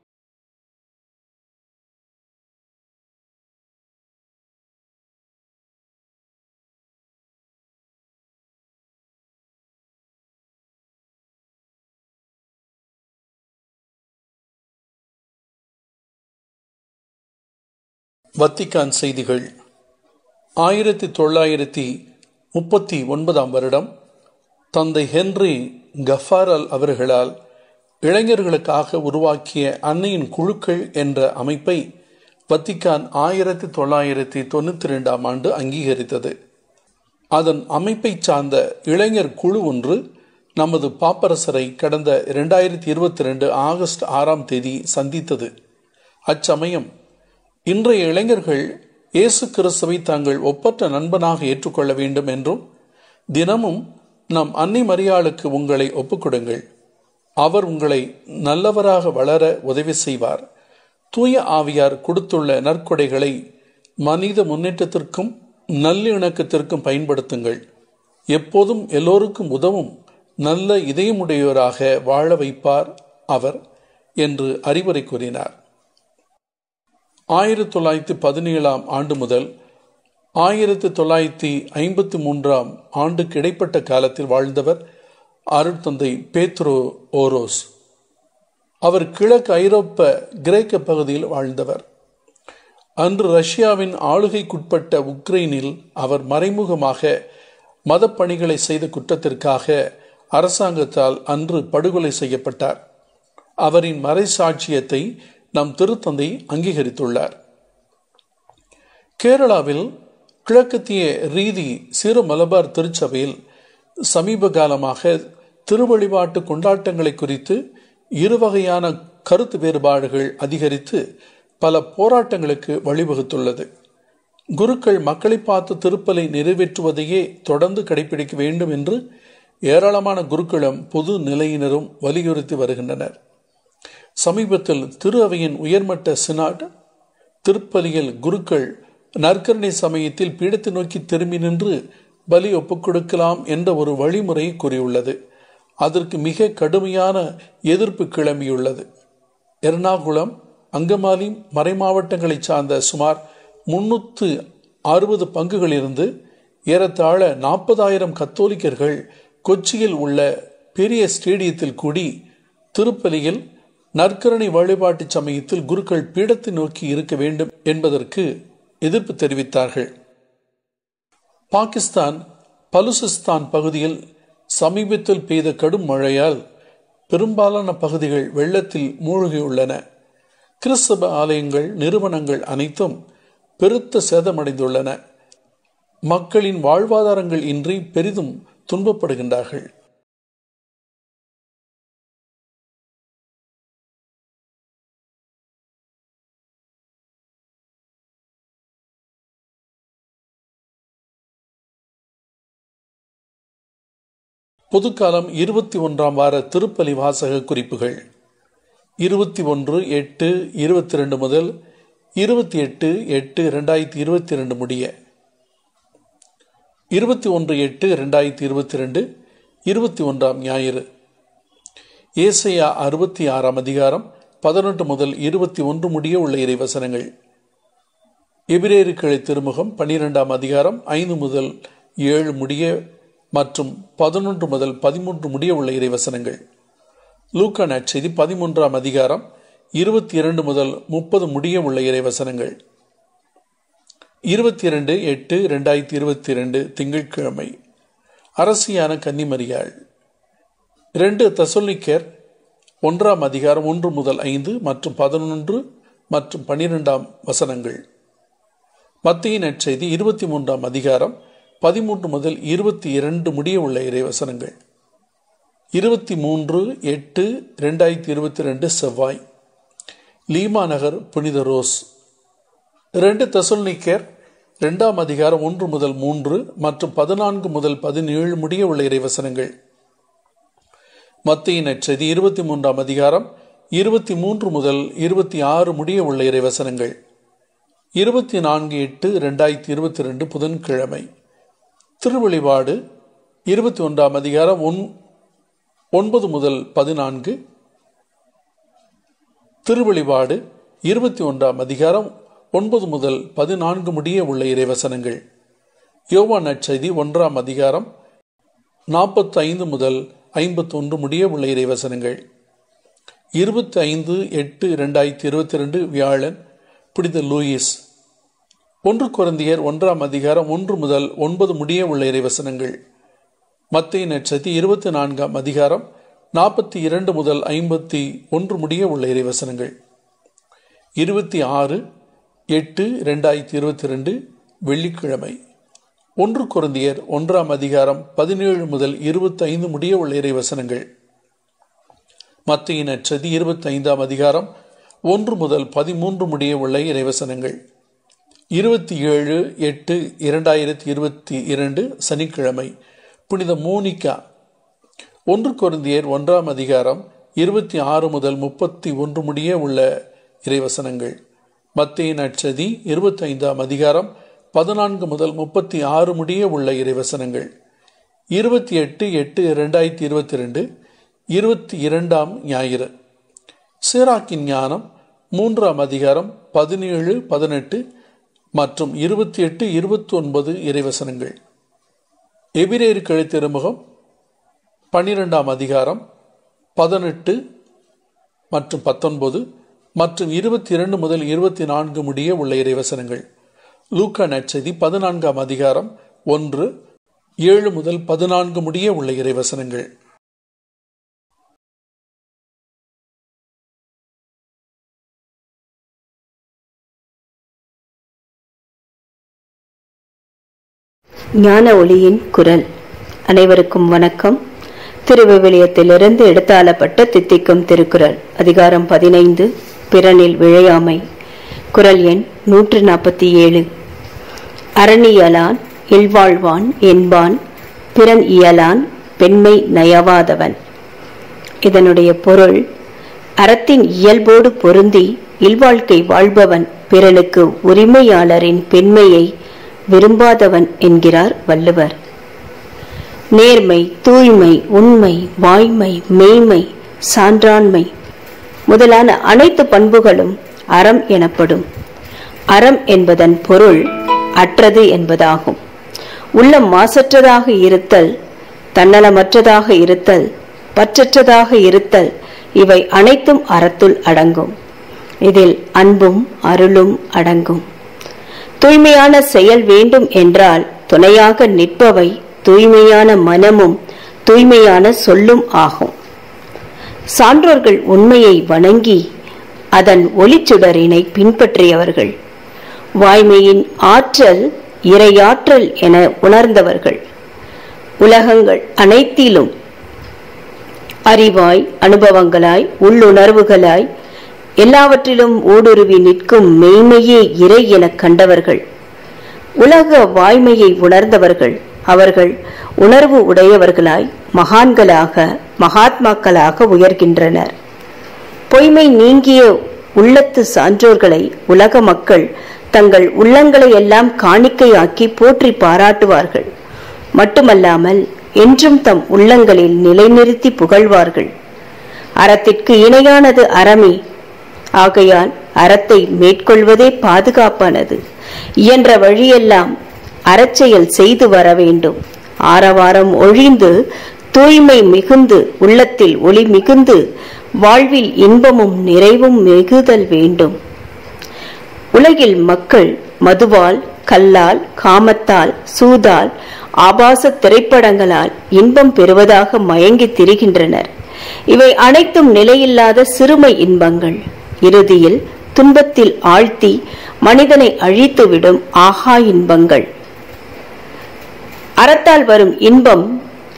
வத்திக்கான் செய்திகள் ஆயிரத்தி தொள்ளாயிரத்தி முப்பத்தி ஒன்பதாம் வருடம் தந்தை ஹென்றி கஃபாரல் அவர்களால் இளைஞர்களுக்காக உருவாக்கிய அன்னையின் குழுக்கள் என்ற அமைப்பை வத்திக்கான் ஆயிரத்தி தொள்ளாயிரத்தி தொண்ணூத்தி ரெண்டாம் ஆண்டு அங்கீகரித்தது அதன் அமைப்பை சார்ந்த இளைஞர் குழு ஒன்று நமது பாப்பரசரை கடந்த இரண்டாயிரத்தி இருபத்தி ரெண்டு ஆகஸ்ட் ஆறாம் தேதி சந்தித்தது அச்சமயம் இன்றைய இளைஞர்கள் இயேசு கிறிஸ்துவை தாங்கள் ஒப்பற்ற நண்பனாக ஏற்றுக்கொள்ள வேண்டும் என்றும் தினமும் நம் அன்னை மரியாளுக்கு உங்களை ஒப்புக்கொடுங்கள் அவர் உங்களை நல்லவராக வளர உதவி செய்வார் தூய ஆவியார் கொடுத்துள்ள நற்கொடைகளை மனித முன்னேற்றத்திற்கும் நல்லிணக்கத்திற்கும் பயன்படுத்துங்கள் எப்போதும் எல்லோருக்கும் உதவும் நல்ல இதயமுடையோராக வாழ வைப்பார் அவர் என்று அறிவுரை கூறினார் ஆயிரத்தி தொள்ளாயிரத்தி பதினேழாம் ஆண்டு முதல் ஆயிரத்தி தொள்ளாயிரத்தி ஐம்பத்தி மூன்றாம் ஆண்டுக்கு இடைப்பட்ட காலத்தில் வாழ்ந்தவர் அருட்தந்தை பேத்ரோ ஓரோஸ் அவர் கிழக்கு ஐரோப்ப கிரேக்க பகுதியில் வாழ்ந்தவர் அன்று ரஷ்யாவின் ஆளுகைக்குட்பட்ட உக்ரைனில் அவர் மறைமுகமாக மதப்பணிகளை செய்த குற்றத்திற்காக அரசாங்கத்தால் அன்று படுகொலை செய்யப்பட்டார் அவரின் மறைசாட்சியத்தை நம் திருத்தந்தை அங்கீகரித்துள்ளார் கேரளாவில் கிழக்கத்திய ரீதி சிறு மலபார் திருச்சபையில் சமீப காலமாக திருவழிபாட்டு கொண்டாட்டங்களை குறித்து இருவகையான கருத்து வேறுபாடுகள் அதிகரித்து பல போராட்டங்களுக்கு வழிவகுத்துள்ளது குருக்கள் மக்களை பார்த்து திருப்பலை நிறைவேற்றுவதையே தொடர்ந்து கடைபிடிக்க வேண்டும் என்று ஏராளமான குருக்களும் பொது நிலையினரும் வலியுறுத்தி வருகின்றனர் சமீபத்தில் திரு அவையின் உயர்மட்ட சினாட் திருப்பலியில் குருக்கள் நற்கரணை சமயத்தில் பீடத்தை நோக்கி திரும்பி நின்று பலி ஒப்புக் கொடுக்கலாம் என்ற ஒரு வழிமுறையை கூறியுள்ளது அதற்கு மிக கடுமையான எதிர்ப்பு கிளம்பியுள்ளது எர்ணாகுளம் அங்கமாலி மறைமாவட்டங்களை சார்ந்த சுமார் முன்னூற்று அறுபது பங்குகளிலிருந்து ஏறத்தாழ நாற்பதாயிரம் கத்தோலிக்கர்கள் கொச்சியில் உள்ள பெரிய ஸ்டேடியத்தில் கூடி திருப்பலியில் நற்கரணை வழிபாட்டு சமயத்தில் குருக்கள் பீடத்தை நோக்கி இருக்க வேண்டும் என்பதற்கு எதிர்ப்பு தெரிவித்தார்கள் பாகிஸ்தான் பலுசிஸ்தான் பகுதியில் சமீபத்தில் பெய்த கடும் மழையால் பெரும்பாலான பகுதிகள் வெள்ளத்தில் மூழ்கியுள்ளன கிறிஸ்தவ ஆலயங்கள் நிறுவனங்கள் அனைத்தும் பெருத்த சேதமடைந்துள்ளன மக்களின் வாழ்வாதாரங்கள் இன்றி பெரிதும் துன்பப்படுகின்றார்கள் பொதுக்காலம் இருபத்தி ஒன்றாம் வார திருப்பலி வாசக குறிப்புகள் இருபத்தி ஒன்று எட்டு இருபத்தி ரெண்டு முதல் இருபத்தி எட்டு எட்டு ரெண்டாயிரத்தி இருபத்தி ரெண்டு முடிய இருபத்தி ஒன்று எட்டு ரெண்டாயிரத்தி இருபத்தி ரெண்டு இருபத்தி ஒன்றாம் ஞாயிறு ஏசையா அறுபத்தி ஆறாம் அதிகாரம் பதினெட்டு முதல் இருபத்தி ஒன்று முடிய உள்ள இறைவசனங்கள் எபிரேரு கிளை திருமுகம் பனிரெண்டாம் அதிகாரம் ஐந்து முதல் ஏழு முடிய மற்றும் பதினொன்று முதல் பதிமூன்று முடிய உள்ள இறைவசனங்கள் லூக்கா நற்செய்தி பதிமூன்றாம் அதிகாரம் இருபத்தி இரண்டு முதல் முப்பது முடிய உள்ள இறைவசனங்கள் இருபத்தி இரண்டு எட்டு ரெண்டாயிரத்தி இருபத்தி இரண்டு திங்கட்கிழமை அரசியான கன்னிமரியாள் இரண்டு தசொல்லிக்கர் ஒன்றாம் அதிகாரம் ஒன்று முதல் ஐந்து மற்றும் பதினொன்று மற்றும் பனிரெண்டாம் வசனங்கள் மத்திய நற்செய்தி இருபத்தி மூன்றாம் அதிகாரம் பதிமூன்று முதல் இருபத்தி இரண்டு முடிய உள்ள இறைவசனங்கள் இருபத்தி மூன்று எட்டு ரெண்டாயிரத்தி இருபத்தி ரெண்டு செவ்வாய் லீமா நகர் புனித ரோஸ் ரெண்டு தசொல்னிக்கர் இரண்டாம் அதிகாரம் ஒன்று முதல் மூன்று மற்றும் பதினான்கு முதல் பதினேழு முடிய உள்ள இறைவசனங்கள் மத்திய நற்செய்தி இருபத்தி மூன்றாம் அதிகாரம் இருபத்தி மூன்று முதல் இருபத்தி ஆறு முடிய உள்ள இறைவசனங்கள் இருபத்தி நான்கு எட்டு ரெண்டாயிரத்தி இருபத்தி ரெண்டு புதன்கிழமை திருவழிபாடு இருபத்தி ஒன்றாம் அதிகாரம் ஒன் ஒன்பது முதல் பதினான்கு திருவழிபாடு இருபத்தி ஒன்றாம் அதிகாரம் ஒன்பது முதல் பதினான்கு முடிய உள்ள இறைவசனங்கள் யோவா நற்செய்தி ஒன்றாம் அதிகாரம் நாற்பத்தி ஐந்து முதல் ஐம்பத்தொன்று முடிய உள்ள இறைவசனங்கள் இருபத்தி ஐந்து எட்டு இரண்டாயிரத்தி இருபத்தி ரெண்டு வியாழன் புனித லூயிஸ் ஒன்று குழந்தையர் ஒன்றாம் அதிகாரம் ஒன்று முதல் ஒன்பது முடிய உள்ள இறைவசனங்கள் மத்திய நட்சத்தி இருபத்தி நான்காம் அதிகாரம் நாற்பத்தி இரண்டு முதல் ஐம்பத்தி ஒன்று முடிய உள்ள இறைவசனங்கள் இருபத்தி ஆறு எட்டு ரெண்டாயிரத்தி இருபத்தி ரெண்டு வெள்ளிக்கிழமை ஒன்று குழந்தையர் ஒன்றாம் அதிகாரம் பதினேழு முதல் இருபத்தி ஐந்து முடிய உள்ள இறைவசனங்கள் மத்திய நட்சதி இருபத்தி ஐந்தாம் அதிகாரம் ஒன்று முதல் பதிமூன்று முடிய உள்ள இறைவசனங்கள் இருபத்தி ஏழு எட்டு இரண்டாயிரத்தி இருபத்தி இரண்டு சனிக்கிழமை புனித மோனிகா ஒன்று குருந்தியர் ஒன்றாம் அதிகாரம் இருபத்தி ஆறு முதல் முப்பத்தி ஒன்று முடிய உள்ள இறைவசனங்கள் மத்திய நட்சதி இருபத்தி ஐந்தாம் அதிகாரம் பதினான்கு முதல் முப்பத்தி ஆறு முடிய உள்ள இறைவசனங்கள் இருபத்தி எட்டு எட்டு இரண்டாயிரத்தி இருபத்தி ரெண்டு இருபத்தி இரண்டாம் ஞாயிறு சீராக்கின் ஞானம் மூன்றாம் அதிகாரம் பதினேழு பதினெட்டு மற்றும் இருபத்தி எட்டு இருபத்தி ஒன்பது இறைவசனங்கள் எபிரேறு கழுத்திருமுகம் பன்னிரெண்டாம் அதிகாரம் பதினெட்டு மற்றும் பத்தொன்பது மற்றும் இருபத்தி இரண்டு முதல் இருபத்தி நான்கு முடிய உள்ள இறைவசனங்கள் லூக்கா நற்செய்தி பதினான்காம் அதிகாரம் ஒன்று ஏழு முதல் பதினான்கு முடிய உள்ள இறைவசனங்கள் ஞான ஒளியின் குரல் அனைவருக்கும் வணக்கம் திருவிவிலியத்திலிருந்து எடுத்தாளப்பட்ட தித்திக்கும் திருக்குறள் அதிகாரம் பதினைந்து பிறனில் விழையாமை குரல் எண் நூற்று நாற்பத்தி ஏழு அரணியலான் இல்வாழ்வான் என்பான் பிறன் இயலான் பெண்மை நயவாதவன் இதனுடைய பொருள் அறத்தின் இயல்போடு பொருந்தி இல்வாழ்க்கை வாழ்பவன் பிறனுக்கு உரிமையாளரின் பெண்மையை விரும்பாதவன் என்கிறார் வள்ளுவர் நேர்மை தூய்மை உண்மை வாய்மை மெய்மை சான்றாண்மை முதலான அனைத்து பண்புகளும் அறம் எனப்படும் அறம் என்பதன் பொருள் அற்றது என்பதாகும் உள்ளம் மாசற்றதாக இருத்தல் தன்னலமற்றதாக இருத்தல் பற்றற்றதாக இருத்தல் இவை அனைத்தும் அறத்துள் அடங்கும் இதில் அன்பும் அருளும் அடங்கும் தூய்மையான செயல் வேண்டும் என்றால் துணையாக நிற்பவை தூய்மையான மனமும் தூய்மையான சொல்லும் ஆகும் சான்றோர்கள் உண்மையை வணங்கி அதன் ஒளிச்சுடரினை பின்பற்றியவர்கள் வாய்மையின் ஆற்றல் இறையாற்றல் என உணர்ந்தவர்கள் உலகங்கள் அனைத்திலும் அறிவாய் அனுபவங்களாய் உள்ளுணர்வுகளாய் எல்லாவற்றிலும் ஊடுருவி நிற்கும் மெய்மையே இறை எனக் கண்டவர்கள் உலக வாய்மையை உணர்ந்தவர்கள் அவர்கள் உணர்வு உடையவர்களாய் மகான்களாக மகாத்மாக்களாக உயர்கின்றனர் பொய்மை நீங்கிய உள்ளத்து சான்றோர்களை உலக மக்கள் தங்கள் உள்ளங்களை எல்லாம் காணிக்கையாக்கி போற்றி பாராட்டுவார்கள் மட்டுமல்லாமல் என்றும் தம் உள்ளங்களில் நிலைநிறுத்தி புகழ்வார்கள் அறத்திற்கு இணையானது அறமே ஆகையால் அறத்தை மேற்கொள்வதே பாதுகாப்பானது இயன்ற வழியெல்லாம் அறச்செயல் செய்து வர வேண்டும் ஆரவாரம் ஒழிந்து தூய்மை மிகுந்து உள்ளத்தில் ஒளி மிகுந்து வாழ்வில் இன்பமும் நிறைவும் மிகுதல் வேண்டும் உலகில் மக்கள் மதுவால் கல்லால் காமத்தால் சூதால் ஆபாச திரைப்படங்களால் இன்பம் பெறுவதாக மயங்கி திரிகின்றனர் இவை அனைத்தும் நிலையில்லாத சிறுமை இன்பங்கள் இறுதியில் துன்பத்தில் ஆழ்த்தி மனிதனை அழித்துவிடும் ஆகா இன்பங்கள் அறத்தால் வரும் இன்பம்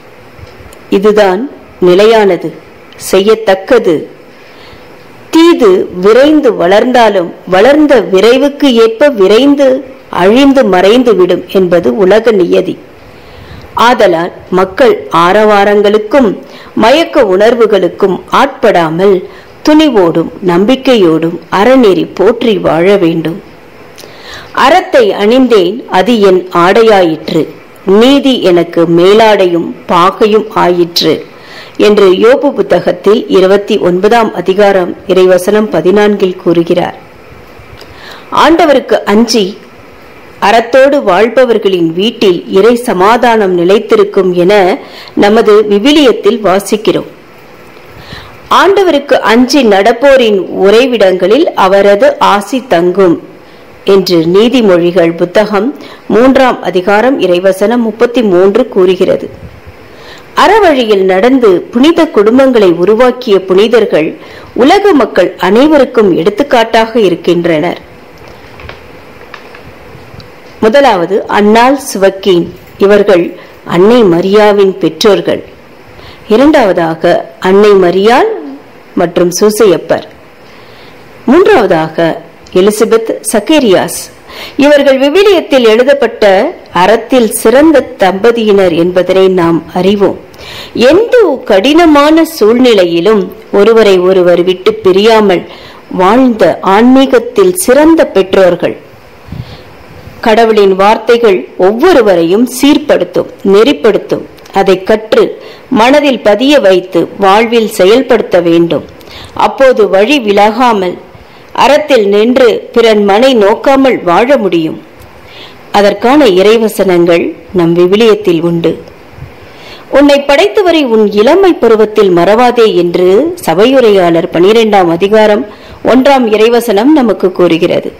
இதுதான் நிலையானது செய்யத்தக்கது தீது விரைந்து வளர்ந்தாலும் வளர்ந்த விரைவுக்கு ஏற்ப விரைந்து அழிந்து மறைந்து விடும் என்பது உலக நியதி ஆதலால் மக்கள் ஆரவாரங்களுக்கும் மயக்க உணர்வுகளுக்கும் ஆட்படாமல் துணிவோடும் நம்பிக்கையோடும் அறநெறி போற்றி வாழ வேண்டும் அறத்தை அணிந்தேன் அது என் ஆடையாயிற்று நீதி எனக்கு மேலாடையும் பாகையும் ஆயிற்று என்று யோபு புத்தகத்தில் இருபத்தி ஒன்பதாம் அதிகாரம் இறைவசனம் பதினான்கில் கூறுகிறார் ஆண்டவருக்கு அஞ்சி அறத்தோடு வாழ்பவர்களின் வீட்டில் இறை சமாதானம் நிலைத்திருக்கும் என நமது விவிலியத்தில் வாசிக்கிறோம் ஆண்டவருக்கு அஞ்சி நடப்போரின் உறைவிடங்களில் அவரது ஆசி தங்கும் என்று நீதிமொழிகள் புத்தகம் மூன்றாம் அதிகாரம் இறைவசனம் முப்பத்தி மூன்று கூறுகிறது அறவழியில் நடந்து புனித குடும்பங்களை உருவாக்கிய புனிதர்கள் உலக மக்கள் அனைவருக்கும் எடுத்துக்காட்டாக இருக்கின்றனர் முதலாவது அன்னாள் சுவக்கீன் இவர்கள் அன்னை மரியாவின் பெற்றோர்கள் இரண்டாவதாக அன்னை மரியாள் மற்றும் சூசையப்பர் மூன்றாவதாக எலிசபெத் சக்கேரியாஸ் இவர்கள் விவிலியத்தில் எழுதப்பட்ட அறத்தில் சிறந்த தம்பதியினர் என்பதனை நாம் அறிவோம் எந்த கடினமான சூழ்நிலையிலும் ஒருவரை ஒருவர் விட்டு பிரியாமல் வாழ்ந்த ஆன்மீகத்தில் சிறந்த பெற்றோர்கள் கடவுளின் வார்த்தைகள் ஒவ்வொருவரையும் சீர்படுத்தும் நெறிப்படுத்தும் அதை கற்று மனதில் பதிய வைத்து வாழ்வில் செயல்படுத்த வேண்டும் அப்போது வழி விலகாமல் அறத்தில் நின்று பிறன் மனை நோக்காமல் வாழ முடியும் அதற்கான இறைவசனங்கள் நம் விவிலியத்தில் உண்டு உன்னை படைத்தவரை உன் இளமை பருவத்தில் மறவாதே என்று சபையுரையாளர் பனிரெண்டாம் அதிகாரம் ஒன்றாம் இறைவசனம் நமக்கு கூறுகிறது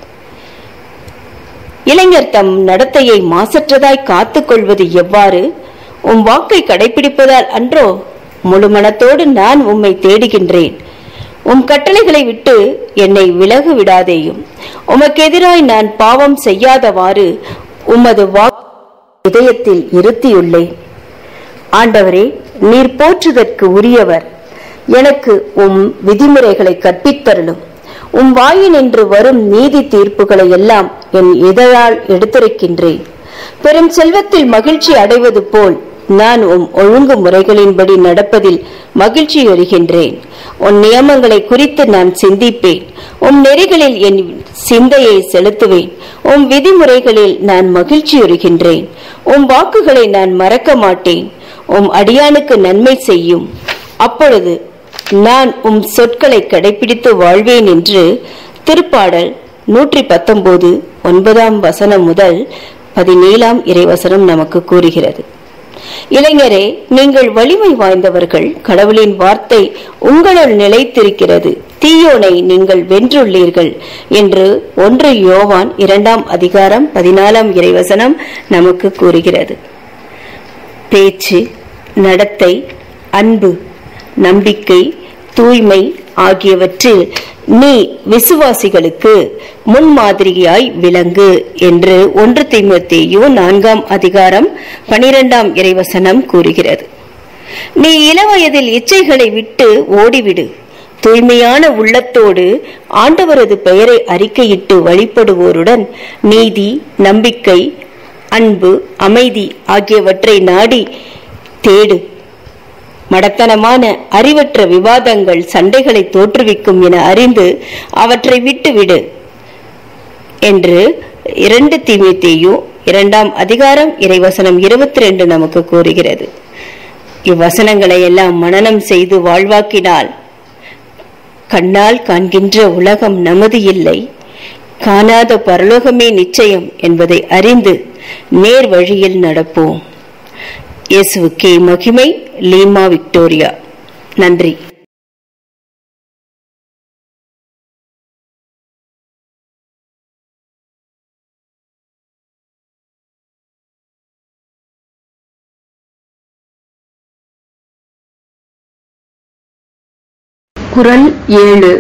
இளைஞர் தம் நடத்தையை மாசற்றதாய் காத்துக் கொள்வது எவ்வாறு உம் வாக்கை கடைபிடிப்பதால் அன்றோ முழு மனத்தோடு நான் உம்மை தேடுகின்றேன் உம் கட்டளைகளை விட்டு என்னை விலகு விடாதேயும் உமக்கு எதிராய் நான் பாவம் செய்யாதவாறு உமது வாக்கு இதயத்தில் இருத்தியுள்ளேன் ஆண்டவரே நீர் போற்றுதற்கு உரியவர் எனக்கு உம் விதிமுறைகளை கற்பித்தருளும் உம் வாயினின்று வரும் நீதி தீர்ப்புகளை எல்லாம் என் இதழால் எடுத்திருக்கின்றேன் பெரும் செல்வத்தில் மகிழ்ச்சி அடைவது போல் நான் உம் ஒழுங்கு முறைகளின்படி நடப்பதில் மகிழ்ச்சி வருகின்றேன் உன் நியமங்களை குறித்து நான் சிந்திப்பேன் உம் நெறிகளில் என் சிந்தையை செலுத்துவேன் உம் விதிமுறைகளில் நான் மகிழ்ச்சியுறுகின்றேன் உம் வாக்குகளை நான் மறக்க மாட்டேன் உம் அடியானுக்கு நன்மை செய்யும் அப்பொழுது நான் உம் சொற்களை கடைபிடித்து வாழ்வேன் என்று திருப்பாடல் நூற்றி பத்தொன்பது ஒன்பதாம் வசனம் முதல் பதினேழாம் இறைவசனம் நமக்கு கூறுகிறது இளைஞரே நீங்கள் வலிமை வாய்ந்தவர்கள் கடவுளின் வார்த்தை உங்களுள் நிலைத்திருக்கிறது தீயோனை நீங்கள் வென்றுள்ளீர்கள் என்று ஒன்று யோவான் இரண்டாம் அதிகாரம் பதினாலாம் இறைவசனம் நமக்கு கூறுகிறது பேச்சு நடத்தை அன்பு நம்பிக்கை தூய்மை ஆகியவற்றில் நீ விசுவாசிகளுக்கு முன்மாதிரியாய் விளங்கு என்று ஒன்று தீமத்தேயு நான்காம் அதிகாரம் பனிரெண்டாம் இறைவசனம் கூறுகிறது நீ இளவயதில் இச்சைகளை விட்டு ஓடிவிடு தூய்மையான உள்ளத்தோடு ஆண்டவரது பெயரை அறிக்கையிட்டு வழிபடுவோருடன் நீதி நம்பிக்கை அன்பு அமைதி ஆகியவற்றை நாடி தேடு மடத்தனமான அறிவற்ற விவாதங்கள் சண்டைகளை தோற்றுவிக்கும் என அறிந்து அவற்றை விட்டுவிடு என்று இரண்டு தீமைத்தேயு இரண்டாம் அதிகாரம் இறைவசனம் இருபத்தி ரெண்டு நமக்கு கூறுகிறது இவ்வசனங்களை எல்லாம் மனனம் செய்து வாழ்வாக்கினால் கண்ணால் காண்கின்ற உலகம் நமது இல்லை காணாத பரலோகமே நிச்சயம் என்பதை அறிந்து நேர் வழியில் நடப்போம் இயேசுவுக்கே மகிமை லீமா விக்டோரியா நன்றி குறள் ஏழு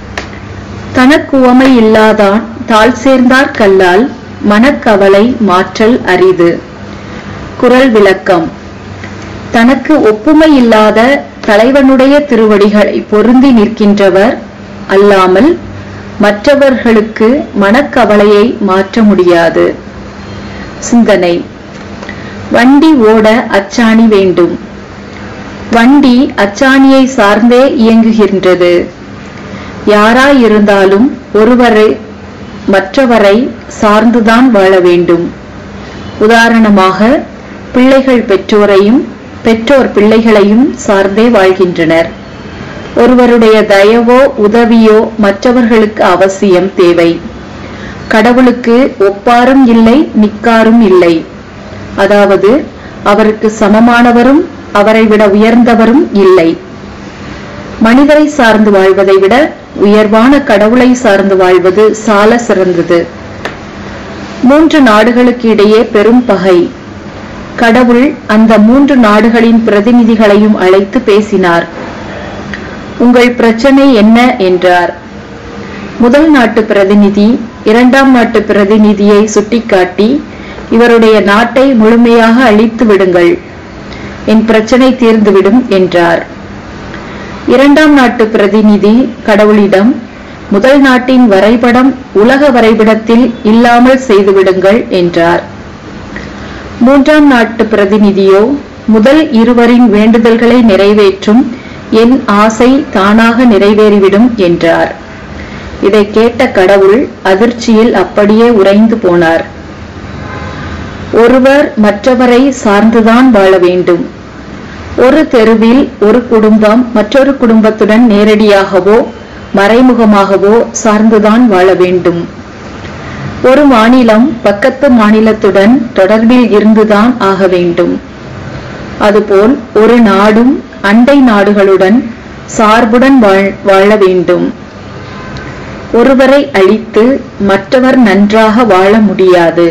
தனக்குவமை இல்லாதான் தாழ் சேர்ந்தார் கல்லால் மனக்கவலை மாற்றல் அரிது குறள் விளக்கம் தனக்கு ஒப்புமை இல்லாத தலைவனுடைய திருவடிகளை பொருந்தி நிற்கின்றவர் அல்லாமல் மற்றவர்களுக்கு மனக்கவலையை மாற்ற முடியாது சிந்தனை வண்டி ஓட அச்சாணி வேண்டும் வண்டி அச்சாணியை சார்ந்தே இயங்குகின்றது யாராயிருந்தாலும் ஒருவரை மற்றவரை சார்ந்துதான் வாழ வேண்டும் உதாரணமாக பிள்ளைகள் பெற்றோரையும் பெற்றோர் பிள்ளைகளையும் சார்ந்தே வாழ்கின்றனர் ஒருவருடைய தயவோ உதவியோ மற்றவர்களுக்கு அவசியம் தேவை கடவுளுக்கு ஒப்பாரும் இல்லை மிக்காரும் இல்லை அதாவது அவருக்கு சமமானவரும் அவரை விட உயர்ந்தவரும் இல்லை மனிதரை சார்ந்து வாழ்வதை விட உயர்வான கடவுளை சார்ந்து வாழ்வது சால சிறந்தது மூன்று நாடுகளுக்கு இடையே பெரும் பகை கடவுள் அந்த மூன்று நாடுகளின் பிரதிநிதிகளையும் அழைத்து பேசினார் உங்கள் பிரச்சனை என்ன என்றார் முதல் நாட்டு பிரதிநிதி இரண்டாம் நாட்டு பிரதிநிதியை சுட்டிக்காட்டி இவருடைய நாட்டை முழுமையாக அழித்து விடுங்கள் என் பிரச்சனை தீர்ந்துவிடும் என்றார் இரண்டாம் நாட்டு பிரதிநிதி கடவுளிடம் முதல் நாட்டின் வரைபடம் உலக வரைபடத்தில் இல்லாமல் செய்துவிடுங்கள் என்றார் மூன்றாம் நாட்டு பிரதிநிதியோ முதல் இருவரின் வேண்டுதல்களை நிறைவேற்றும் என் ஆசை தானாக நிறைவேறிவிடும் என்றார் இதை கேட்ட கடவுள் அதிர்ச்சியில் அப்படியே உறைந்து போனார் ஒருவர் மற்றவரை சார்ந்துதான் வாழ வேண்டும் ஒரு தெருவில் ஒரு குடும்பம் மற்றொரு குடும்பத்துடன் நேரடியாகவோ மறைமுகமாகவோ சார்ந்துதான் வாழ வேண்டும் ஒரு மாநிலம் பக்கத்து மாநிலத்துடன் தொடர்பில் இருந்துதான் ஆக வேண்டும் அதுபோல் ஒரு நாடும் அண்டை நாடுகளுடன் சார்புடன் வாழ்- வாழ வேண்டும் ஒருவரை அழித்து மற்றவர் நன்றாக வாழ முடியாது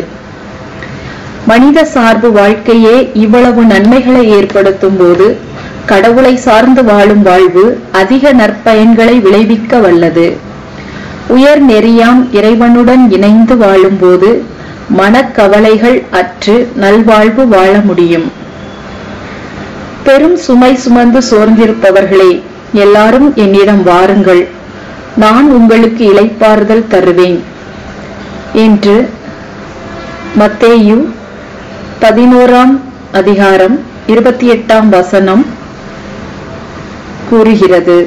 மனித சார்பு வாழ்க்கையே இவ்வளவு நன்மைகளை ஏற்படுத்தும் போது கடவுளை சார்ந்து வாழும் வாழ்வு அதிக நற்பயன்களை விளைவிக்க வல்லது உயர் நெறியாம் இறைவனுடன் இணைந்து வாழும்போது மனக்கவலைகள் அற்று நல்வாழ்வு வாழ முடியும் பெரும் சுமை சுமந்து சோர்ந்திருப்பவர்களே எல்லாரும் என்னிடம் வாருங்கள் நான் உங்களுக்கு இளைப்பாறுதல் தருவேன் என்று மத்தேயு பதினோராம் அதிகாரம் இருபத்தி எட்டாம் வசனம் கூறுகிறது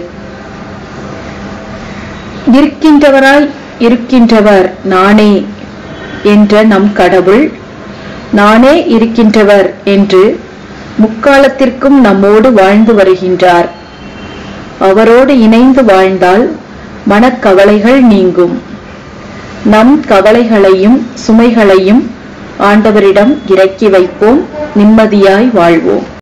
இருக்கின்றவராய் இருக்கின்றவர் நானே என்ற நம் கடவுள் நானே இருக்கின்றவர் என்று முக்காலத்திற்கும் நம்மோடு வாழ்ந்து வருகின்றார் அவரோடு இணைந்து வாழ்ந்தால் மனக்கவலைகள் நீங்கும் நம் கவலைகளையும் சுமைகளையும் ஆண்டவரிடம் இறக்கி வைப்போம் நிம்மதியாய் வாழ்வோம்